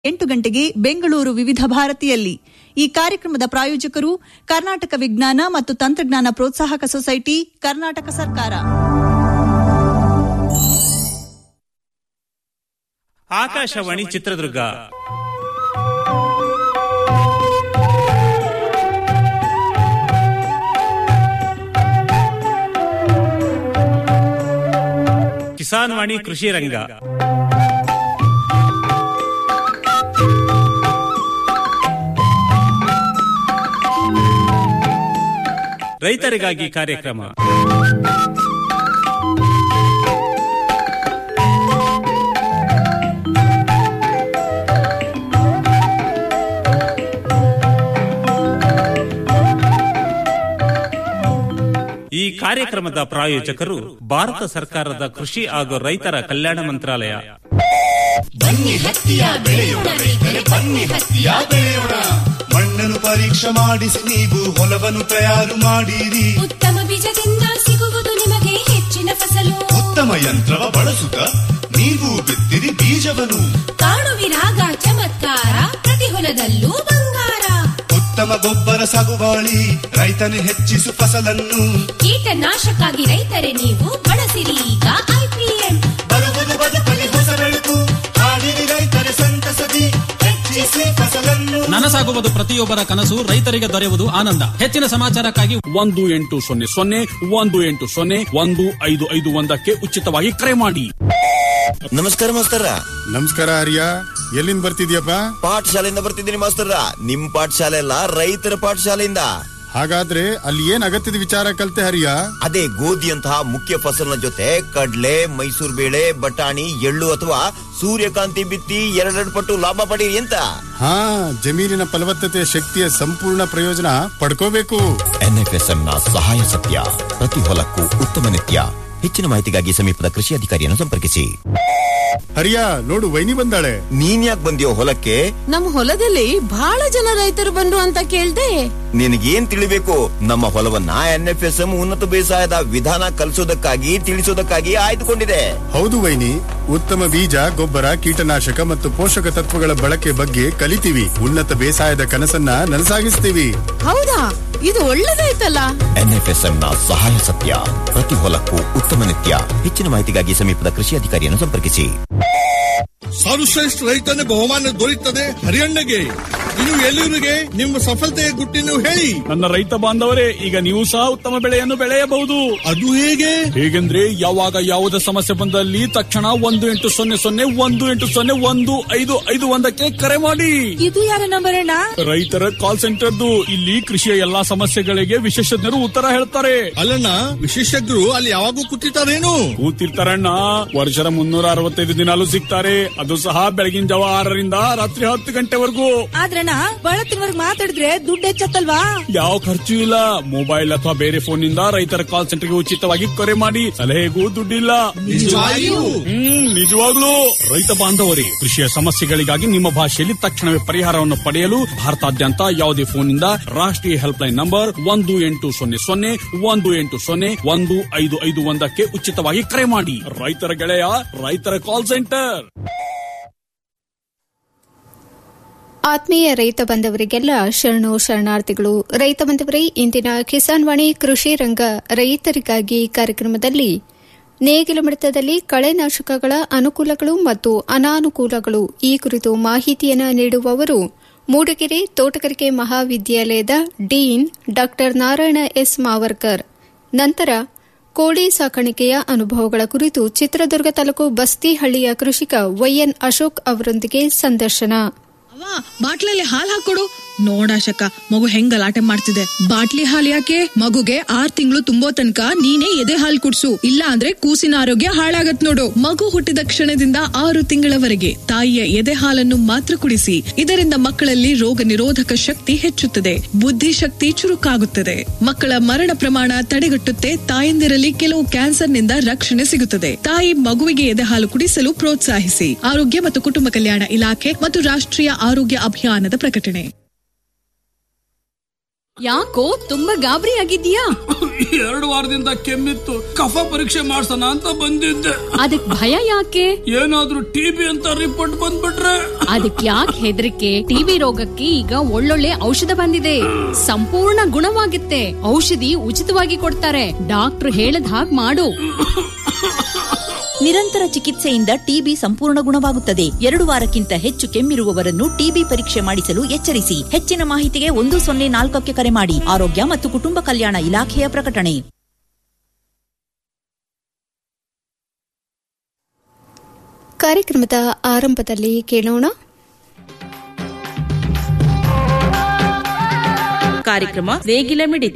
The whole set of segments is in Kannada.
ಎಂಟು ಗಂಟೆಗೆ ಬೆಂಗಳೂರು ವಿವಿಧ ಭಾರತಿಯಲ್ಲಿ ಈ ಕಾರ್ಯಕ್ರಮದ ಪ್ರಾಯೋಜಕರು ಕರ್ನಾಟಕ ವಿಜ್ಞಾನ ಮತ್ತು ತಂತ್ರಜ್ಞಾನ ಪ್ರೋತ್ಸಾಹಕ ಸೊಸೈಟಿ ಕರ್ನಾಟಕ ಸರ್ಕಾರ ಆಕಾಶವಾಣಿ ಚಿತ್ರದುರ್ಗ ಕಿಸಾನ್ ವಾಣಿ ಕೃಷಿ ರಂಗ ರೈತರಿಗಾಗಿ ಕಾರ್ಯಕ್ರಮ ಈ ಕಾರ್ಯಕ್ರಮದ ಪ್ರಾಯೋಜಕರು ಭಾರತ ಸರ್ಕಾರದ ಕೃಷಿ ಹಾಗೂ ರೈತರ ಕಲ್ಯಾಣ ಮಂತ್ರಾಲಯ ಬನ್ನಿ ಹತ್ತಿಯ ಬೆಳೆಯೋಣ ರೈತರೆ ಬನ್ನಿ ಹತ್ತಿಯ ಬೆಳೆಯೋಣ ಮಣ್ಣನ್ನು ಪರೀಕ್ಷೆ ಮಾಡಿಸಿ ನೀವು ಹೊಲವನ್ನು ತಯಾರು ಮಾಡಿರಿ ಉತ್ತಮ ಬೀಜದಿಂದ ಸಿಗುವುದು ನಿಮಗೆ ಹೆಚ್ಚಿನ ಫಸಲು ಉತ್ತಮ ಯಂತ್ರವ ಬಳಸುತ್ತ ನೀವು ಬಿತ್ತಿರಿ ಬೀಜವನ್ನು ಕಾಣುವಿರಾಗ ಚಮತ್ಕಾರ ಪ್ರತಿ ಹೊಲದಲ್ಲೂ ಬಂಗಾರ ಉತ್ತಮ ಗೊಬ್ಬರ ಸಾಗುವಾಳಿ ರೈತನು ಹೆಚ್ಚಿಸು ಫಸಲನ್ನು ಕೀಟನಾಶಕ್ಕಾಗಿ ರೈತರೆ ನೀವು ಬಳಸಿರಿ ಈಗ ಐಪಿಎಂ ಬರುವುದು ಬದುಕಲಿ ಹೊಸ ಬೆಳಕು ಹಾಡಿರಿ ರೈತರೆ ಸಂತಸದಿ ಹೆಚ್ಚಿಸಿ ಫಸಲನ್ನು ನನಸಾಗುವುದು ಪ್ರತಿಯೊಬ್ಬರ ಕನಸು ರೈತರಿಗೆ ದೊರೆಯುವುದು ಆನಂದ ಹೆಚ್ಚಿನ ಸಮಾಚಾರಕ್ಕಾಗಿ ಒಂದು ಎಂಟು ಸೊನ್ನೆ ಸೊನ್ನೆ ಒಂದು ಎಂಟು ಸೊನ್ನೆ ಒಂದು ಐದು ಐದು ಒಂದಕ್ಕೆ ಉಚಿತವಾಗಿ ಕರೆ ಮಾಡಿ ನಮಸ್ಕಾರ ಮಾಸ್ತರ ನಮಸ್ಕಾರ ಹರಿಯ ಎಲ್ಲಿಂದ ಬರ್ತಿದ್ಯಪ್ಪ ಪಾಠಶಾಲೆಯಿಂದ ಬರ್ತಿದ್ದೀನಿ ಮಾಸ್ತರ ನಿಮ್ ಪಾಠಶಾಲೆ ಅಲ್ಲ ರೈತರ ಪಾಠಶಾಲೆಯಿಂದ ಹಾಗಾದ್ರೆ ಅಲ್ಲಿ ಏನ್ ಅಗತ್ಯದ ವಿಚಾರ ಕಲ್ತೆ ಹರಿಯ ಅದೇ ಗೋಧಿಯಂತಹ ಮುಖ್ಯ ಫಸಲಿನ ಜೊತೆ ಕಡ್ಲೆ ಮೈಸೂರು ಬೇಳೆ ಬಟಾಣಿ ಎಳ್ಳು ಅಥವಾ ಸೂರ್ಯಕಾಂತಿ ಬಿತ್ತಿ ಎರಡೆರಡು ಪಟ್ಟು ಲಾಭ ಪಡೀರಿ ಅಂತ ಹಾ ಜಮೀನಿನ ಫಲವತ್ತತೆಯ ಶಕ್ತಿಯ ಸಂಪೂರ್ಣ ಪ್ರಯೋಜನ ಪಡ್ಕೋಬೇಕು ಎನ್ಎಫ್ಎಸ್ಎಂ ನ ಸಹಾಯ ಸತ್ಯ ಪ್ರತಿ ಹೊಲಕ್ಕೂ ಉತ್ತಮ ನಿತ್ಯ ಹೆಚ್ಚಿನ ಮಾಹಿತಿಗಾಗಿ ಸಮೀಪದ ಕೃಷಿ ಅಧಿಕಾರಿಯನ್ನು ಸಂಪರ್ಕಿಸಿ ಹರಿಯ ನೋಡು ವೈನಿ ಬಂದಾಳೆ ನೀನ್ ಯಾಕೆ ಬಂದಿಯೋ ಹೊಲಕ್ಕೆ ನಮ್ ಹೊಲದಲ್ಲಿ ಬಹಳ ಜನ ರೈತರು ಬಂದ್ರು ಅಂತ ಕೇಳ್ದೆ ನಿನಗೇನ್ ತಿಳಿಬೇಕು ನಮ್ಮ ಹೊಲವನ್ನ ಎನ್ಎಫ್ಎಸ್ಎಂ ಉನ್ನತ ಬೇಸಾಯದ ವಿಧಾನ ಕಲಿಸೋದಕ್ಕಾಗಿ ತಿಳಿಸೋದಕ್ಕಾಗಿ ಆಯ್ದುಕೊಂಡಿದೆ ಹೌದು ವೈನಿ ಉತ್ತಮ ಬೀಜ ಗೊಬ್ಬರ ಕೀಟನಾಶಕ ಮತ್ತು ಪೋಷಕ ತತ್ವಗಳ ಬಳಕೆ ಬಗ್ಗೆ ಕಲಿತೀವಿ ಉನ್ನತ ಬೇಸಾಯದ ಕನಸನ್ನ ನನಸಾಗಿಸ್ತೀವಿ ಹೌದಾ ಇದು ಒಳ್ಳೇದಾಯ್ತಲ್ಲ ಎನ್ಎಫ್ಎಸ್ಎಂ ನ ಸಹಾಯ ಸತ್ಯ ಪ್ರತಿ ಹೊಲಕ್ಕೂ ಉತ್ತಮ ನಿತ್ಯ ಹೆಚ್ಚಿನ ಮಾಹಿತಿಗಾಗಿ ಸಮೀಪದ ಕೃಷಿ ಅಧಿಕಾರಿಯನ್ನು ಸಂಪರ್ಕಿಸಿ ಸರ್ವಶ್ರೇಷ್ಠ ರೈತನ ಬಹುಮಾನ ದೊರೆಯುತ್ತದೆ ಹರಿಯಣ್ಣಗೆ ಇನ್ನು ಎಲ್ಲಿವರಿಗೆ ನಿಮ್ಮ ಸಫಲತೆಯ ಗುಟ್ಟಿನ ಹೇಳಿ ನನ್ನ ರೈತ ಬಾಂಧವರೇ ಈಗ ನೀವು ಸಹ ಉತ್ತಮ ಬೆಳೆಯನ್ನು ಬೆಳೆಯಬಹುದು ಅದು ಹೇಗೆ ಹೇಗೆಂದ್ರೆ ಯಾವಾಗ ಯಾವುದೇ ಸಮಸ್ಯೆ ಬಂದಲ್ಲಿ ತಕ್ಷಣ ಒಂದು ಎಂಟು ಸೊನ್ನೆ ಸೊನ್ನೆ ಒಂದು ಎಂಟು ಸೊನ್ನೆ ಒಂದು ಐದು ಐದು ಒಂದಕ್ಕೆ ಕರೆ ಮಾಡಿ ಇದು ಯಾರ ನಂಬರ್ ಅಣ್ಣ ರೈತರ ಕಾಲ್ ಸೆಂಟರ್ದು ಇಲ್ಲಿ ಕೃಷಿಯ ಎಲ್ಲಾ ಸಮಸ್ಯೆಗಳಿಗೆ ವಿಶೇಷಜ್ಞರು ಉತ್ತರ ಹೇಳ್ತಾರೆ ಅಲ್ಲಣ್ಣ ವಿಶೇಷಜ್ಞರು ಅಲ್ಲಿ ಯಾವಾಗೂ ಕೂತಿರ್ತಾರೇನು ಕೂತಿರ್ತಾರಣ್ಣ ವರ್ಷದ ಮುನ್ನೂರ ಅರವತ್ತೈದು ದಿನಾಲು ಸಿಗ್ತಾರೆ ಅದು ಸಹ ಬೆಳಗಿನ ಜಾವ ಆರರಿಂದ ರಾತ್ರಿ ಹತ್ತು ಗಂಟೆವರೆಗೂ ಆದ್ರಣ್ಣ ಬಳತ್ತಿನವರ್ಗ್ ಮಾತಾಡಿದ್ರೆ ದುಡ್ಡು ಹೆಚ್ಚತ್ತಲ್ವಾ ಯಾವ ಖರ್ಚು ಇಲ್ಲ ಮೊಬೈಲ್ ಅಥವಾ ಬೇರೆ ಫೋನ್ ನಿಂದ ರೈತರ ಕಾಲ್ ಸೆಂಟರ್ಗೆ ಉಚಿತವಾಗಿ ಕರೆ ಮಾಡಿ ಸಲಹೆಗೂ ದುಡ್ಡಿಲ್ಲ ನಿಜವಾಗಿಯೂ? ಹ್ಮ್ ನಿಜವಾಗ್ಲೂ ರೈತ ಬಾಂಧವರೇ ಕೃಷಿಯ ಸಮಸ್ಯೆಗಳಿಗಾಗಿ ನಿಮ್ಮ ಭಾಷೆಯಲ್ಲಿ ತಕ್ಷಣವೇ ಪರಿಹಾರವನ್ನು ಪಡೆಯಲು ಭಾರತಾದ್ಯಂತ ಯಾವುದೇ ಫೋನ್ ನಿಂದ ರಾಷ್ಟ್ರೀಯ ಹೆಲ್ಪ್ ಲೈನ್ ನಂಬರ್ ಒಂದು ಎಂಟು ಸೊನ್ನೆ ಸೊನ್ನೆ ಒಂದು ಎಂಟು ಸೊನ್ನೆ ಒಂದು ಐದು ಐದು ಒಂದಕ್ಕೆ ಉಚಿತವಾಗಿ ಕರೆ ಮಾಡಿ ರೈತರ ಗೆಳೆಯ ರೈತರ ಕಾಲ್ ಸೆಂಟರ್ ಆತ್ಮೀಯ ರೈತ ಬಂಧವರಿಗೆಲ್ಲ ಶರಣು ಶರಣಾರ್ಥಿಗಳು ರೈತ ಬಂಧವರೇ ಇಂದಿನ ಕಿಸಾನ್ ವಾಣಿ ಕೃಷಿ ರಂಗ ರೈತರಿಗಾಗಿ ಕಾರ್ಯಕ್ರಮದಲ್ಲಿ ನೇಗಿಲ ಮಟ್ಟದಲ್ಲಿ ಕಳೆನಾಶಕಗಳ ಅನುಕೂಲಗಳು ಮತ್ತು ಅನಾನುಕೂಲಗಳು ಈ ಕುರಿತು ಮಾಹಿತಿಯನ್ನು ನೀಡುವವರು ಮೂಡಿಗೆರೆ ತೋಟಗಾರಿಕೆ ಮಹಾವಿದ್ಯಾಲಯದ ಡೀನ್ ಡಾ ನಾರಾಯಣ ಎಸ್ ಮಾವರ್ಕರ್ ನಂತರ ಕೋಳಿ ಸಾಕಾಣಿಕೆಯ ಅನುಭವಗಳ ಕುರಿತು ಚಿತ್ರದುರ್ಗ ತಾಲೂಕು ಬಸ್ತಿಹಳ್ಳಿಯ ಕೃಷಿಕ ವೈಎನ್ ಅಶೋಕ್ ಅವರೊಂದಿಗೆ ಸಂದರ್ಶನ ಅವ್ವ ಬಾಟ್ಲಲ್ಲಿ ಹಾಲ್ ಹಾಕೊಡು ನೋಡಾಶಕ ಮಗು ಹೆಂಗ್ ಗಲಾಟೆ ಮಾಡ್ತಿದೆ ಬಾಟ್ಲಿ ಹಾಲ್ ಯಾಕೆ ಮಗುಗೆ ಆರ್ ತಿಂಗಳು ತುಂಬೋ ತನಕ ನೀನೇ ಎದೆ ಹಾಲ್ ಕುಡ್ಸು ಇಲ್ಲ ಅಂದ್ರೆ ಕೂಸಿನ ಆರೋಗ್ಯ ಹಾಳಾಗತ್ ನೋಡು ಮಗು ಹುಟ್ಟಿದ ಕ್ಷಣದಿಂದ ಆರು ತಿಂಗಳವರೆಗೆ ತಾಯಿಯ ಎದೆ ಹಾಲನ್ನು ಮಾತ್ರ ಕುಡಿಸಿ ಇದರಿಂದ ಮಕ್ಕಳಲ್ಲಿ ರೋಗ ನಿರೋಧಕ ಶಕ್ತಿ ಹೆಚ್ಚುತ್ತದೆ ಬುದ್ಧಿಶಕ್ತಿ ಚುರುಕಾಗುತ್ತದೆ ಮಕ್ಕಳ ಮರಣ ಪ್ರಮಾಣ ತಡೆಗಟ್ಟುತ್ತೆ ತಾಯಂದಿರಲ್ಲಿ ಕೆಲವು ಕ್ಯಾನ್ಸರ್ನಿಂದ ರಕ್ಷಣೆ ಸಿಗುತ್ತದೆ ತಾಯಿ ಮಗುವಿಗೆ ಎದೆ ಹಾಲು ಕುಡಿಸಲು ಪ್ರೋತ್ಸಾಹಿಸಿ ಆರೋಗ್ಯ ಮತ್ತು ಕುಟುಂಬ ಕಲ್ಯಾಣ ಇಲಾಖೆ ಮತ್ತು ರಾಷ್ಟ್ರೀಯ ಆರೋಗ್ಯ ಅಭಿಯಾನದ ಪ್ರಕಟಣೆ ಯಾಕೋ ತುಂಬಾ ಗಾಬರಿ ಆಗಿದ್ಯಾ ಎರಡು ವಾರದಿಂದ ಕೆಮ್ಮಿತ್ತು ಕಫ ಪರೀಕ್ಷೆ ಮಾಡ್ಸೋಣ ಅಂತ ಬಂದಿದ್ದೆ ಅದಕ್ ಭಯ ಯಾಕೆ ಏನಾದ್ರೂ ಟಿಬಿ ಅಂತ ರಿಪೋರ್ಟ್ ಬಂದ್ಬಿಟ್ರೆ ಅದಕ್ ಯಾಕೆ ಹೆದರಿಕೆ ಟಿಬಿ ರೋಗಕ್ಕೆ ಈಗ ಒಳ್ಳೊಳ್ಳೆ ಔಷಧ ಬಂದಿದೆ ಸಂಪೂರ್ಣ ಗುಣವಾಗುತ್ತೆ ಔಷಧಿ ಉಚಿತವಾಗಿ ಕೊಡ್ತಾರೆ ಡಾಕ್ಟರ್ ಹೇಳದ್ ಹಾಗ್ ಮಾಡು ನಿರಂತರ ಚಿಕಿತ್ಸೆಯಿಂದ ಟಿಬಿ ಸಂಪೂರ್ಣ ಗುಣವಾಗುತ್ತದೆ ಎರಡು ವಾರಕ್ಕಿಂತ ಹೆಚ್ಚು ಕೆಮ್ಮಿರುವವರನ್ನು ಟಿಬಿ ಪರೀಕ್ಷೆ ಮಾಡಿಸಲು ಎಚ್ಚರಿಸಿ ಹೆಚ್ಚಿನ ಮಾಹಿತಿಗೆ ಒಂದು ಸೊನ್ನೆ ನಾಲ್ಕಕ್ಕೆ ಕರೆ ಮಾಡಿ ಆರೋಗ್ಯ ಮತ್ತು ಕುಟುಂಬ ಕಲ್ಯಾಣ ಇಲಾಖೆಯ ಪ್ರಕಟಣೆ ಕಾರ್ಯಕ್ರಮದ ಆರಂಭದಲ್ಲಿ ಕೇಳೋಣ ಕಾರ್ಯಕ್ರಮ ನೇಗಿಲ ಮಿಡಿತ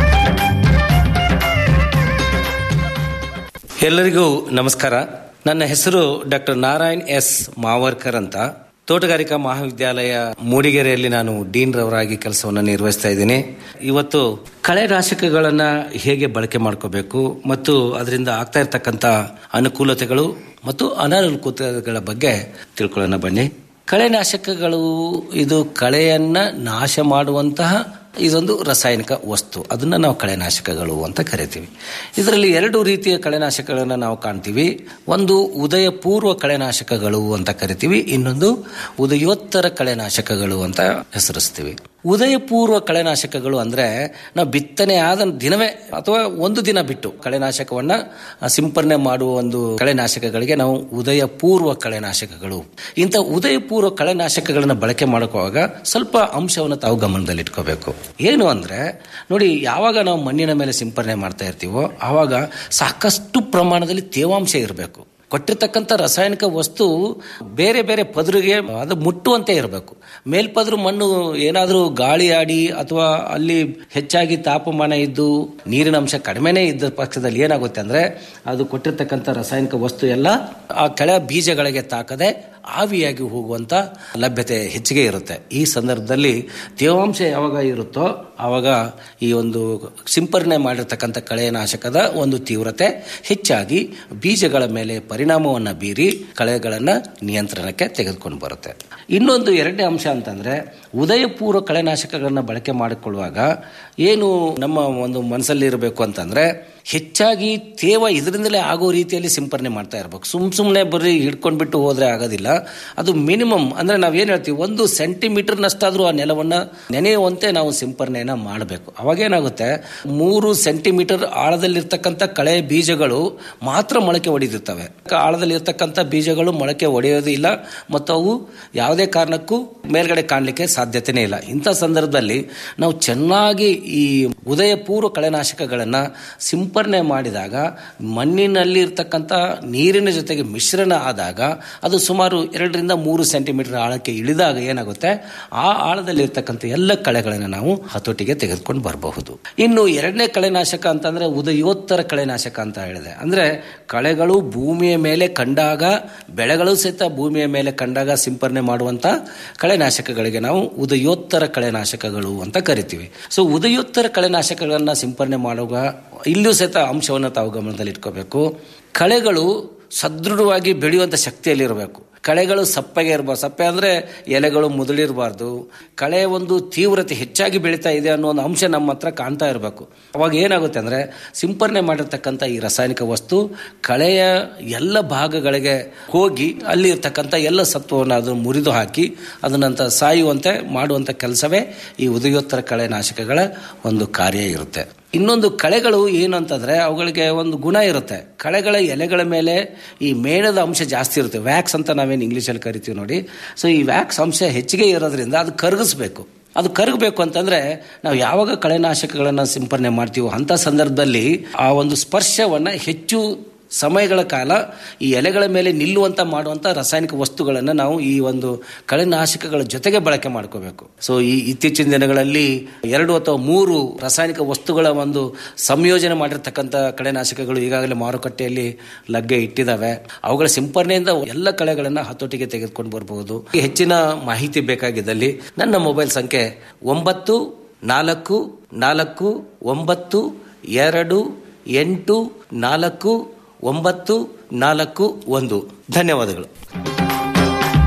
ಎಲ್ಲರಿಗೂ ನಮಸ್ಕಾರ ನನ್ನ ಹೆಸರು ಡಾಕ್ಟರ್ ನಾರಾಯಣ್ ಎಸ್ ಮಾವರ್ಕರ್ ಅಂತ ತೋಟಗಾರಿಕಾ ಮಹಾವಿದ್ಯಾಲಯ ಮೂಡಿಗೆರೆಯಲ್ಲಿ ನಾನು ಡೀನ್ ರವರಾಗಿ ಕೆಲಸವನ್ನು ನಿರ್ವಹಿಸ್ತಾ ಇದ್ದೀನಿ ಇವತ್ತು ಕಳೆನಾಶಕಗಳನ್ನ ಹೇಗೆ ಬಳಕೆ ಮಾಡ್ಕೋಬೇಕು ಮತ್ತು ಅದರಿಂದ ಆಗ್ತಾ ಇರತಕ್ಕಂಥ ಅನುಕೂಲತೆಗಳು ಮತ್ತು ಅನಾನುಕೂಲತೆಗಳ ಬಗ್ಗೆ ತಿಳ್ಕೊಳ್ಳೋಣ ಬನ್ನಿ ಕಳೆನಾಶಕಗಳು ಇದು ಕಳೆಯನ್ನ ನಾಶ ಮಾಡುವಂತಹ ಇದೊಂದು ರಾಸಾಯನಿಕ ವಸ್ತು ಅದನ್ನ ನಾವು ಕಳೆನಾಶಕಗಳು ಅಂತ ಕರಿತೀವಿ ಇದರಲ್ಲಿ ಎರಡು ರೀತಿಯ ಕಳೆನಾಶಕಗಳನ್ನು ನಾವು ಕಾಣ್ತೀವಿ ಒಂದು ಉದಯ ಪೂರ್ವ ಕಳೆನಾಶಕಗಳು ಅಂತ ಕರಿತೀವಿ ಇನ್ನೊಂದು ಉದಯೋತ್ತರ ಕಳೆನಾಶಕಗಳು ಅಂತ ಹೆಸರಿಸ್ತೀವಿ ಉದಯ ಪೂರ್ವ ಕಳೆನಾಶಕಗಳು ಅಂದ್ರೆ ನಾವು ಬಿತ್ತನೆ ಆದ ದಿನವೇ ಅಥವಾ ಒಂದು ದಿನ ಬಿಟ್ಟು ಕಳೆನಾಶಕವನ್ನ ಸಿಂಪರಣೆ ಮಾಡುವ ಒಂದು ಕಳೆನಾಶಕಗಳಿಗೆ ನಾವು ಉದಯ ಪೂರ್ವ ಕಳೆನಾಶಕಗಳು ಇಂಥ ಉದಯ ಪೂರ್ವ ಕಳೆನಾಶಕಗಳನ್ನ ಬಳಕೆ ಮಾಡೋವಾಗ ಸ್ವಲ್ಪ ಅಂಶವನ್ನು ತಾವು ಗಮನದಲ್ಲಿಟ್ಕೋಬೇಕು ಏನು ಅಂದ್ರೆ ನೋಡಿ ಯಾವಾಗ ನಾವು ಮಣ್ಣಿನ ಮೇಲೆ ಸಿಂಪರಣೆ ಮಾಡ್ತಾ ಇರ್ತೀವೋ ಆವಾಗ ಸಾಕಷ್ಟು ಪ್ರಮಾಣದಲ್ಲಿ ತೇವಾಂಶ ಇರಬೇಕು ಕೊಟ್ಟಿರ್ತಕ್ಕಂಥ ರಾಸಾಯನಿಕ ವಸ್ತು ಬೇರೆ ಬೇರೆ ಪದರಿಗೆ ಅದು ಮುಟ್ಟುವಂತೆ ಇರಬೇಕು ಮೇಲ್ಪದ್ರು ಮಣ್ಣು ಏನಾದರೂ ಗಾಳಿ ಆಡಿ ಅಥವಾ ಅಲ್ಲಿ ಹೆಚ್ಚಾಗಿ ತಾಪಮಾನ ಇದ್ದು ನೀರಿನ ಅಂಶ ಕಡಿಮೆನೇ ಇದ್ದ ಪಕ್ಷದಲ್ಲಿ ಏನಾಗುತ್ತೆ ಅಂದ್ರೆ ಅದು ಕೊಟ್ಟಿರ್ತಕ್ಕಂಥ ರಾಸಾಯನಿಕ ವಸ್ತು ಎಲ್ಲ ಆ ಕೆಳ ಬೀಜಗಳಿಗೆ ತಾಕದೆ ಆವಿಯಾಗಿ ಹೋಗುವಂತ ಲಭ್ಯತೆ ಹೆಚ್ಚಿಗೆ ಇರುತ್ತೆ ಈ ಸಂದರ್ಭದಲ್ಲಿ ತೇವಾಂಶ ಯಾವಾಗ ಇರುತ್ತೋ ಆವಾಗ ಈ ಒಂದು ಸಿಂಪರಣೆ ಮಾಡಿರ್ತಕ್ಕಂಥ ಕಳೆನಾಶಕದ ಒಂದು ತೀವ್ರತೆ ಹೆಚ್ಚಾಗಿ ಬೀಜಗಳ ಮೇಲೆ ಪರಿಣಾಮವನ್ನು ಬೀರಿ ಕಳೆಗಳನ್ನ ನಿಯಂತ್ರಣಕ್ಕೆ ತೆಗೆದುಕೊಂಡು ಬರುತ್ತೆ ಇನ್ನೊಂದು ಎರಡನೇ ಅಂಶ ಅಂತಂದ್ರೆ ಉದಯ ಪೂರ್ವ ಕಳೆನಾಶಕಗಳನ್ನ ಬಳಕೆ ಮಾಡಿಕೊಳ್ಳುವಾಗ ಏನು ನಮ್ಮ ಒಂದು ಮನಸ್ಸಲ್ಲಿ ಇರಬೇಕು ಅಂತಂದ್ರೆ ಹೆಚ್ಚಾಗಿ ತೇವ ಇದರಿಂದಲೇ ಆಗೋ ರೀತಿಯಲ್ಲಿ ಸಿಂಪರಣೆ ಮಾಡ್ತಾ ಇರಬೇಕು ಸುಮ್ ಸುಮ್ಮನೆ ಬರೀ ಹಿಡ್ಕೊಂಡ್ಬಿಟ್ಟು ಹೋದ್ರೆ ಆಗೋದಿಲ್ಲ ಅದು ಮಿನಿಮಮ್ ಅಂದ್ರೆ ನಾವೇನು ಹೇಳ್ತೀವಿ ಒಂದು ಸೆಂಟಿಮೀಟರ್ನಷ್ಟಾದ್ರೂ ಆ ನೆಲವನ್ನ ನೆನೆಯುವಂತೆ ನಾವು ಸಿಂಪರಣೆಯನ್ನ ಮಾಡಬೇಕು ಅವಾಗೇನಾಗುತ್ತೆ ಮೂರು ಸೆಂಟಿಮೀಟರ್ ಆಳದಲ್ಲಿರ್ತಕ್ಕಂಥ ಕಳೆ ಬೀಜಗಳು ಮಾತ್ರ ಮೊಳಕೆ ಹೊಡೆದಿರ್ತವೆ ಆಳದಲ್ಲಿರ್ತಕ್ಕಂಥ ಬೀಜಗಳು ಮೊಳಕೆ ಒಡೆಯೋದಿಲ್ಲ ಮತ್ತು ಅವು ಯಾವುದೇ ಕಾರಣಕ್ಕೂ ಮೇಲ್ಗಡೆ ಕಾಣಲಿಕ್ಕೆ ಸಾಧ್ಯತೆನೇ ಇಲ್ಲ ಇಂಥ ಸಂದರ್ಭದಲ್ಲಿ ನಾವು ಚೆನ್ನಾಗಿ ಈ ಉದಯ ಪೂರ್ವ ಕಳೆನಾಶಕಗಳನ್ನ ಸಿಂಪರಣೆ ಮಾಡಿದಾಗ ಮಣ್ಣಿನಲ್ಲಿ ಇರ್ತಕ್ಕಂಥ ನೀರಿನ ಜೊತೆಗೆ ಮಿಶ್ರಣ ಆದಾಗ ಅದು ಸುಮಾರು ಎರಡರಿಂದ ಮೂರು ಸೆಂಟಿಮೀಟರ್ ಆಳಕ್ಕೆ ಇಳಿದಾಗ ಏನಾಗುತ್ತೆ ಆ ಆಳದಲ್ಲಿ ಇರ್ತಕ್ಕಂಥ ಎಲ್ಲ ಕಳೆಗಳನ್ನು ನಾವು ಹತೋಟಿಗೆ ತೆಗೆದುಕೊಂಡು ಬರಬಹುದು ಇನ್ನು ಎರಡನೇ ಕಳೆನಾಶಕ ಅಂತಂದ್ರೆ ಉದಯೋತ್ತರ ಕಳೆನಾಶಕ ಅಂತ ಹೇಳಿದೆ ಅಂದ್ರೆ ಕಳೆಗಳು ಭೂಮಿಯ ಮೇಲೆ ಕಂಡಾಗ ಬೆಳೆಗಳು ಸಹಿತ ಭೂಮಿಯ ಮೇಲೆ ಕಂಡಾಗ ಸಿಂಪರಣೆ ಮಾಡುವಂತ ಕಳೆನಾಶಕಗಳಿಗೆ ನಾವು ಉದಯೋತ್ತರ ಕಳೆನಾಶಕಗಳು ಅಂತ ಕರಿತೀವಿ ಸೊ ಉದಯೋತ್ತರ ಕಳೆನಾಶಕಗಳನ್ನ ಸಿಂಪರಣೆ ಮಾಡುವಾಗ ಇಲ್ಲೂ ಸಹಿತ ಅಂಶವನ್ನು ತಾವು ಗಮನದಲ್ಲಿ ಇಟ್ಕೋಬೇಕು ಕಳೆಗಳು ಸದೃಢವಾಗಿ ಬೆಳೆಯುವಂತ ಶಕ್ತಿಯಲ್ಲಿರಬೇಕು ಕಳೆಗಳು ಸಪ್ಪಗೆ ಇರಬಾರ್ದು ಸಪ್ಪೆ ಅಂದ್ರೆ ಎಲೆಗಳು ಮುದುಳಿರಬಾರ್ದು ಕಳೆ ಒಂದು ತೀವ್ರತೆ ಹೆಚ್ಚಾಗಿ ಬೆಳೀತಾ ಇದೆ ಅನ್ನೋ ಒಂದು ಅಂಶ ನಮ್ಮ ಹತ್ರ ಕಾಣ್ತಾ ಇರಬೇಕು ಅವಾಗ ಏನಾಗುತ್ತೆ ಅಂದ್ರೆ ಸಿಂಪರಣೆ ಮಾಡಿರ್ತಕ್ಕಂಥ ಈ ರಾಸಾಯನಿಕ ವಸ್ತು ಕಳೆಯ ಎಲ್ಲ ಭಾಗಗಳಿಗೆ ಹೋಗಿ ಅಲ್ಲಿ ಇರ್ತಕ್ಕಂಥ ಎಲ್ಲ ಸತ್ವವನ್ನು ಅದನ್ನು ಮುರಿದು ಹಾಕಿ ಅದನ್ನಂತ ಸಾಯುವಂತೆ ಮಾಡುವಂತ ಕೆಲಸವೇ ಈ ಉದಯೋತ್ತರ ಕಳೆ ನಾಶಕಗಳ ಒಂದು ಕಾರ್ಯ ಇರುತ್ತೆ ಇನ್ನೊಂದು ಕಳೆಗಳು ಏನು ಅಂತಂದ್ರೆ ಅವುಗಳಿಗೆ ಒಂದು ಗುಣ ಇರುತ್ತೆ ಕಳೆಗಳ ಎಲೆಗಳ ಮೇಲೆ ಈ ಮೇಣದ ಅಂಶ ಜಾಸ್ತಿ ಇರುತ್ತೆ ವ್ಯಾಕ್ಸ್ ಅಂತ ನಾವೇನು ಇಂಗ್ಲೀಷಲ್ಲಿ ಕರಿತೀವಿ ನೋಡಿ ಸೊ ಈ ವ್ಯಾಕ್ಸ್ ಅಂಶ ಹೆಚ್ಚಿಗೆ ಇರೋದ್ರಿಂದ ಅದು ಕರಗಿಸ್ಬೇಕು ಅದು ಕರಗಬೇಕು ಅಂತಂದ್ರೆ ನಾವು ಯಾವಾಗ ಕಳೆನಾಶಕಗಳನ್ನು ಸಿಂಪರಣೆ ಮಾಡ್ತೀವೋ ಅಂಥ ಸಂದರ್ಭದಲ್ಲಿ ಆ ಒಂದು ಸ್ಪರ್ಶವನ್ನ ಹೆಚ್ಚು ಸಮಯಗಳ ಕಾಲ ಈ ಎಲೆಗಳ ಮೇಲೆ ನಿಲ್ಲುವಂತ ಮಾಡುವಂತ ರಾಸಾಯನಿಕ ವಸ್ತುಗಳನ್ನು ನಾವು ಈ ಒಂದು ಕಳೆನಾಶಕಗಳ ಜೊತೆಗೆ ಬಳಕೆ ಮಾಡ್ಕೋಬೇಕು ಸೊ ಈ ಇತ್ತೀಚಿನ ದಿನಗಳಲ್ಲಿ ಎರಡು ಅಥವಾ ಮೂರು ರಾಸಾಯನಿಕ ವಸ್ತುಗಳ ಒಂದು ಸಂಯೋಜನೆ ಮಾಡಿರ್ತಕ್ಕಂಥ ಕಳೆನಾಶಕಗಳು ಈಗಾಗಲೇ ಮಾರುಕಟ್ಟೆಯಲ್ಲಿ ಲಗ್ಗೆ ಇಟ್ಟಿದ್ದಾವೆ ಅವುಗಳ ಸಿಂಪರಣೆಯಿಂದ ಎಲ್ಲ ಕಳೆಗಳನ್ನು ಹತೋಟಿಗೆ ತೆಗೆದುಕೊಂಡು ಬರಬಹುದು ಹೆಚ್ಚಿನ ಮಾಹಿತಿ ಬೇಕಾಗಿದ್ದಲ್ಲಿ ನನ್ನ ಮೊಬೈಲ್ ಸಂಖ್ಯೆ ಒಂಬತ್ತು ನಾಲ್ಕು ನಾಲ್ಕು ಒಂಬತ್ತು ಎರಡು ಎಂಟು ನಾಲ್ಕು ಒಂಬತ್ತು ನಾಲ್ಕು ಒಂದು ಧನ್ಯವಾದಗಳು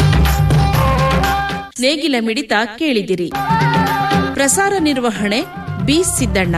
ನೇಗಿಲ ಮಿಡಿತ ಕೇಳಿದಿರಿ ಪ್ರಸಾರ ನಿರ್ವಹಣೆ ಬಿ ಸಿದ್ದಣ್ಣ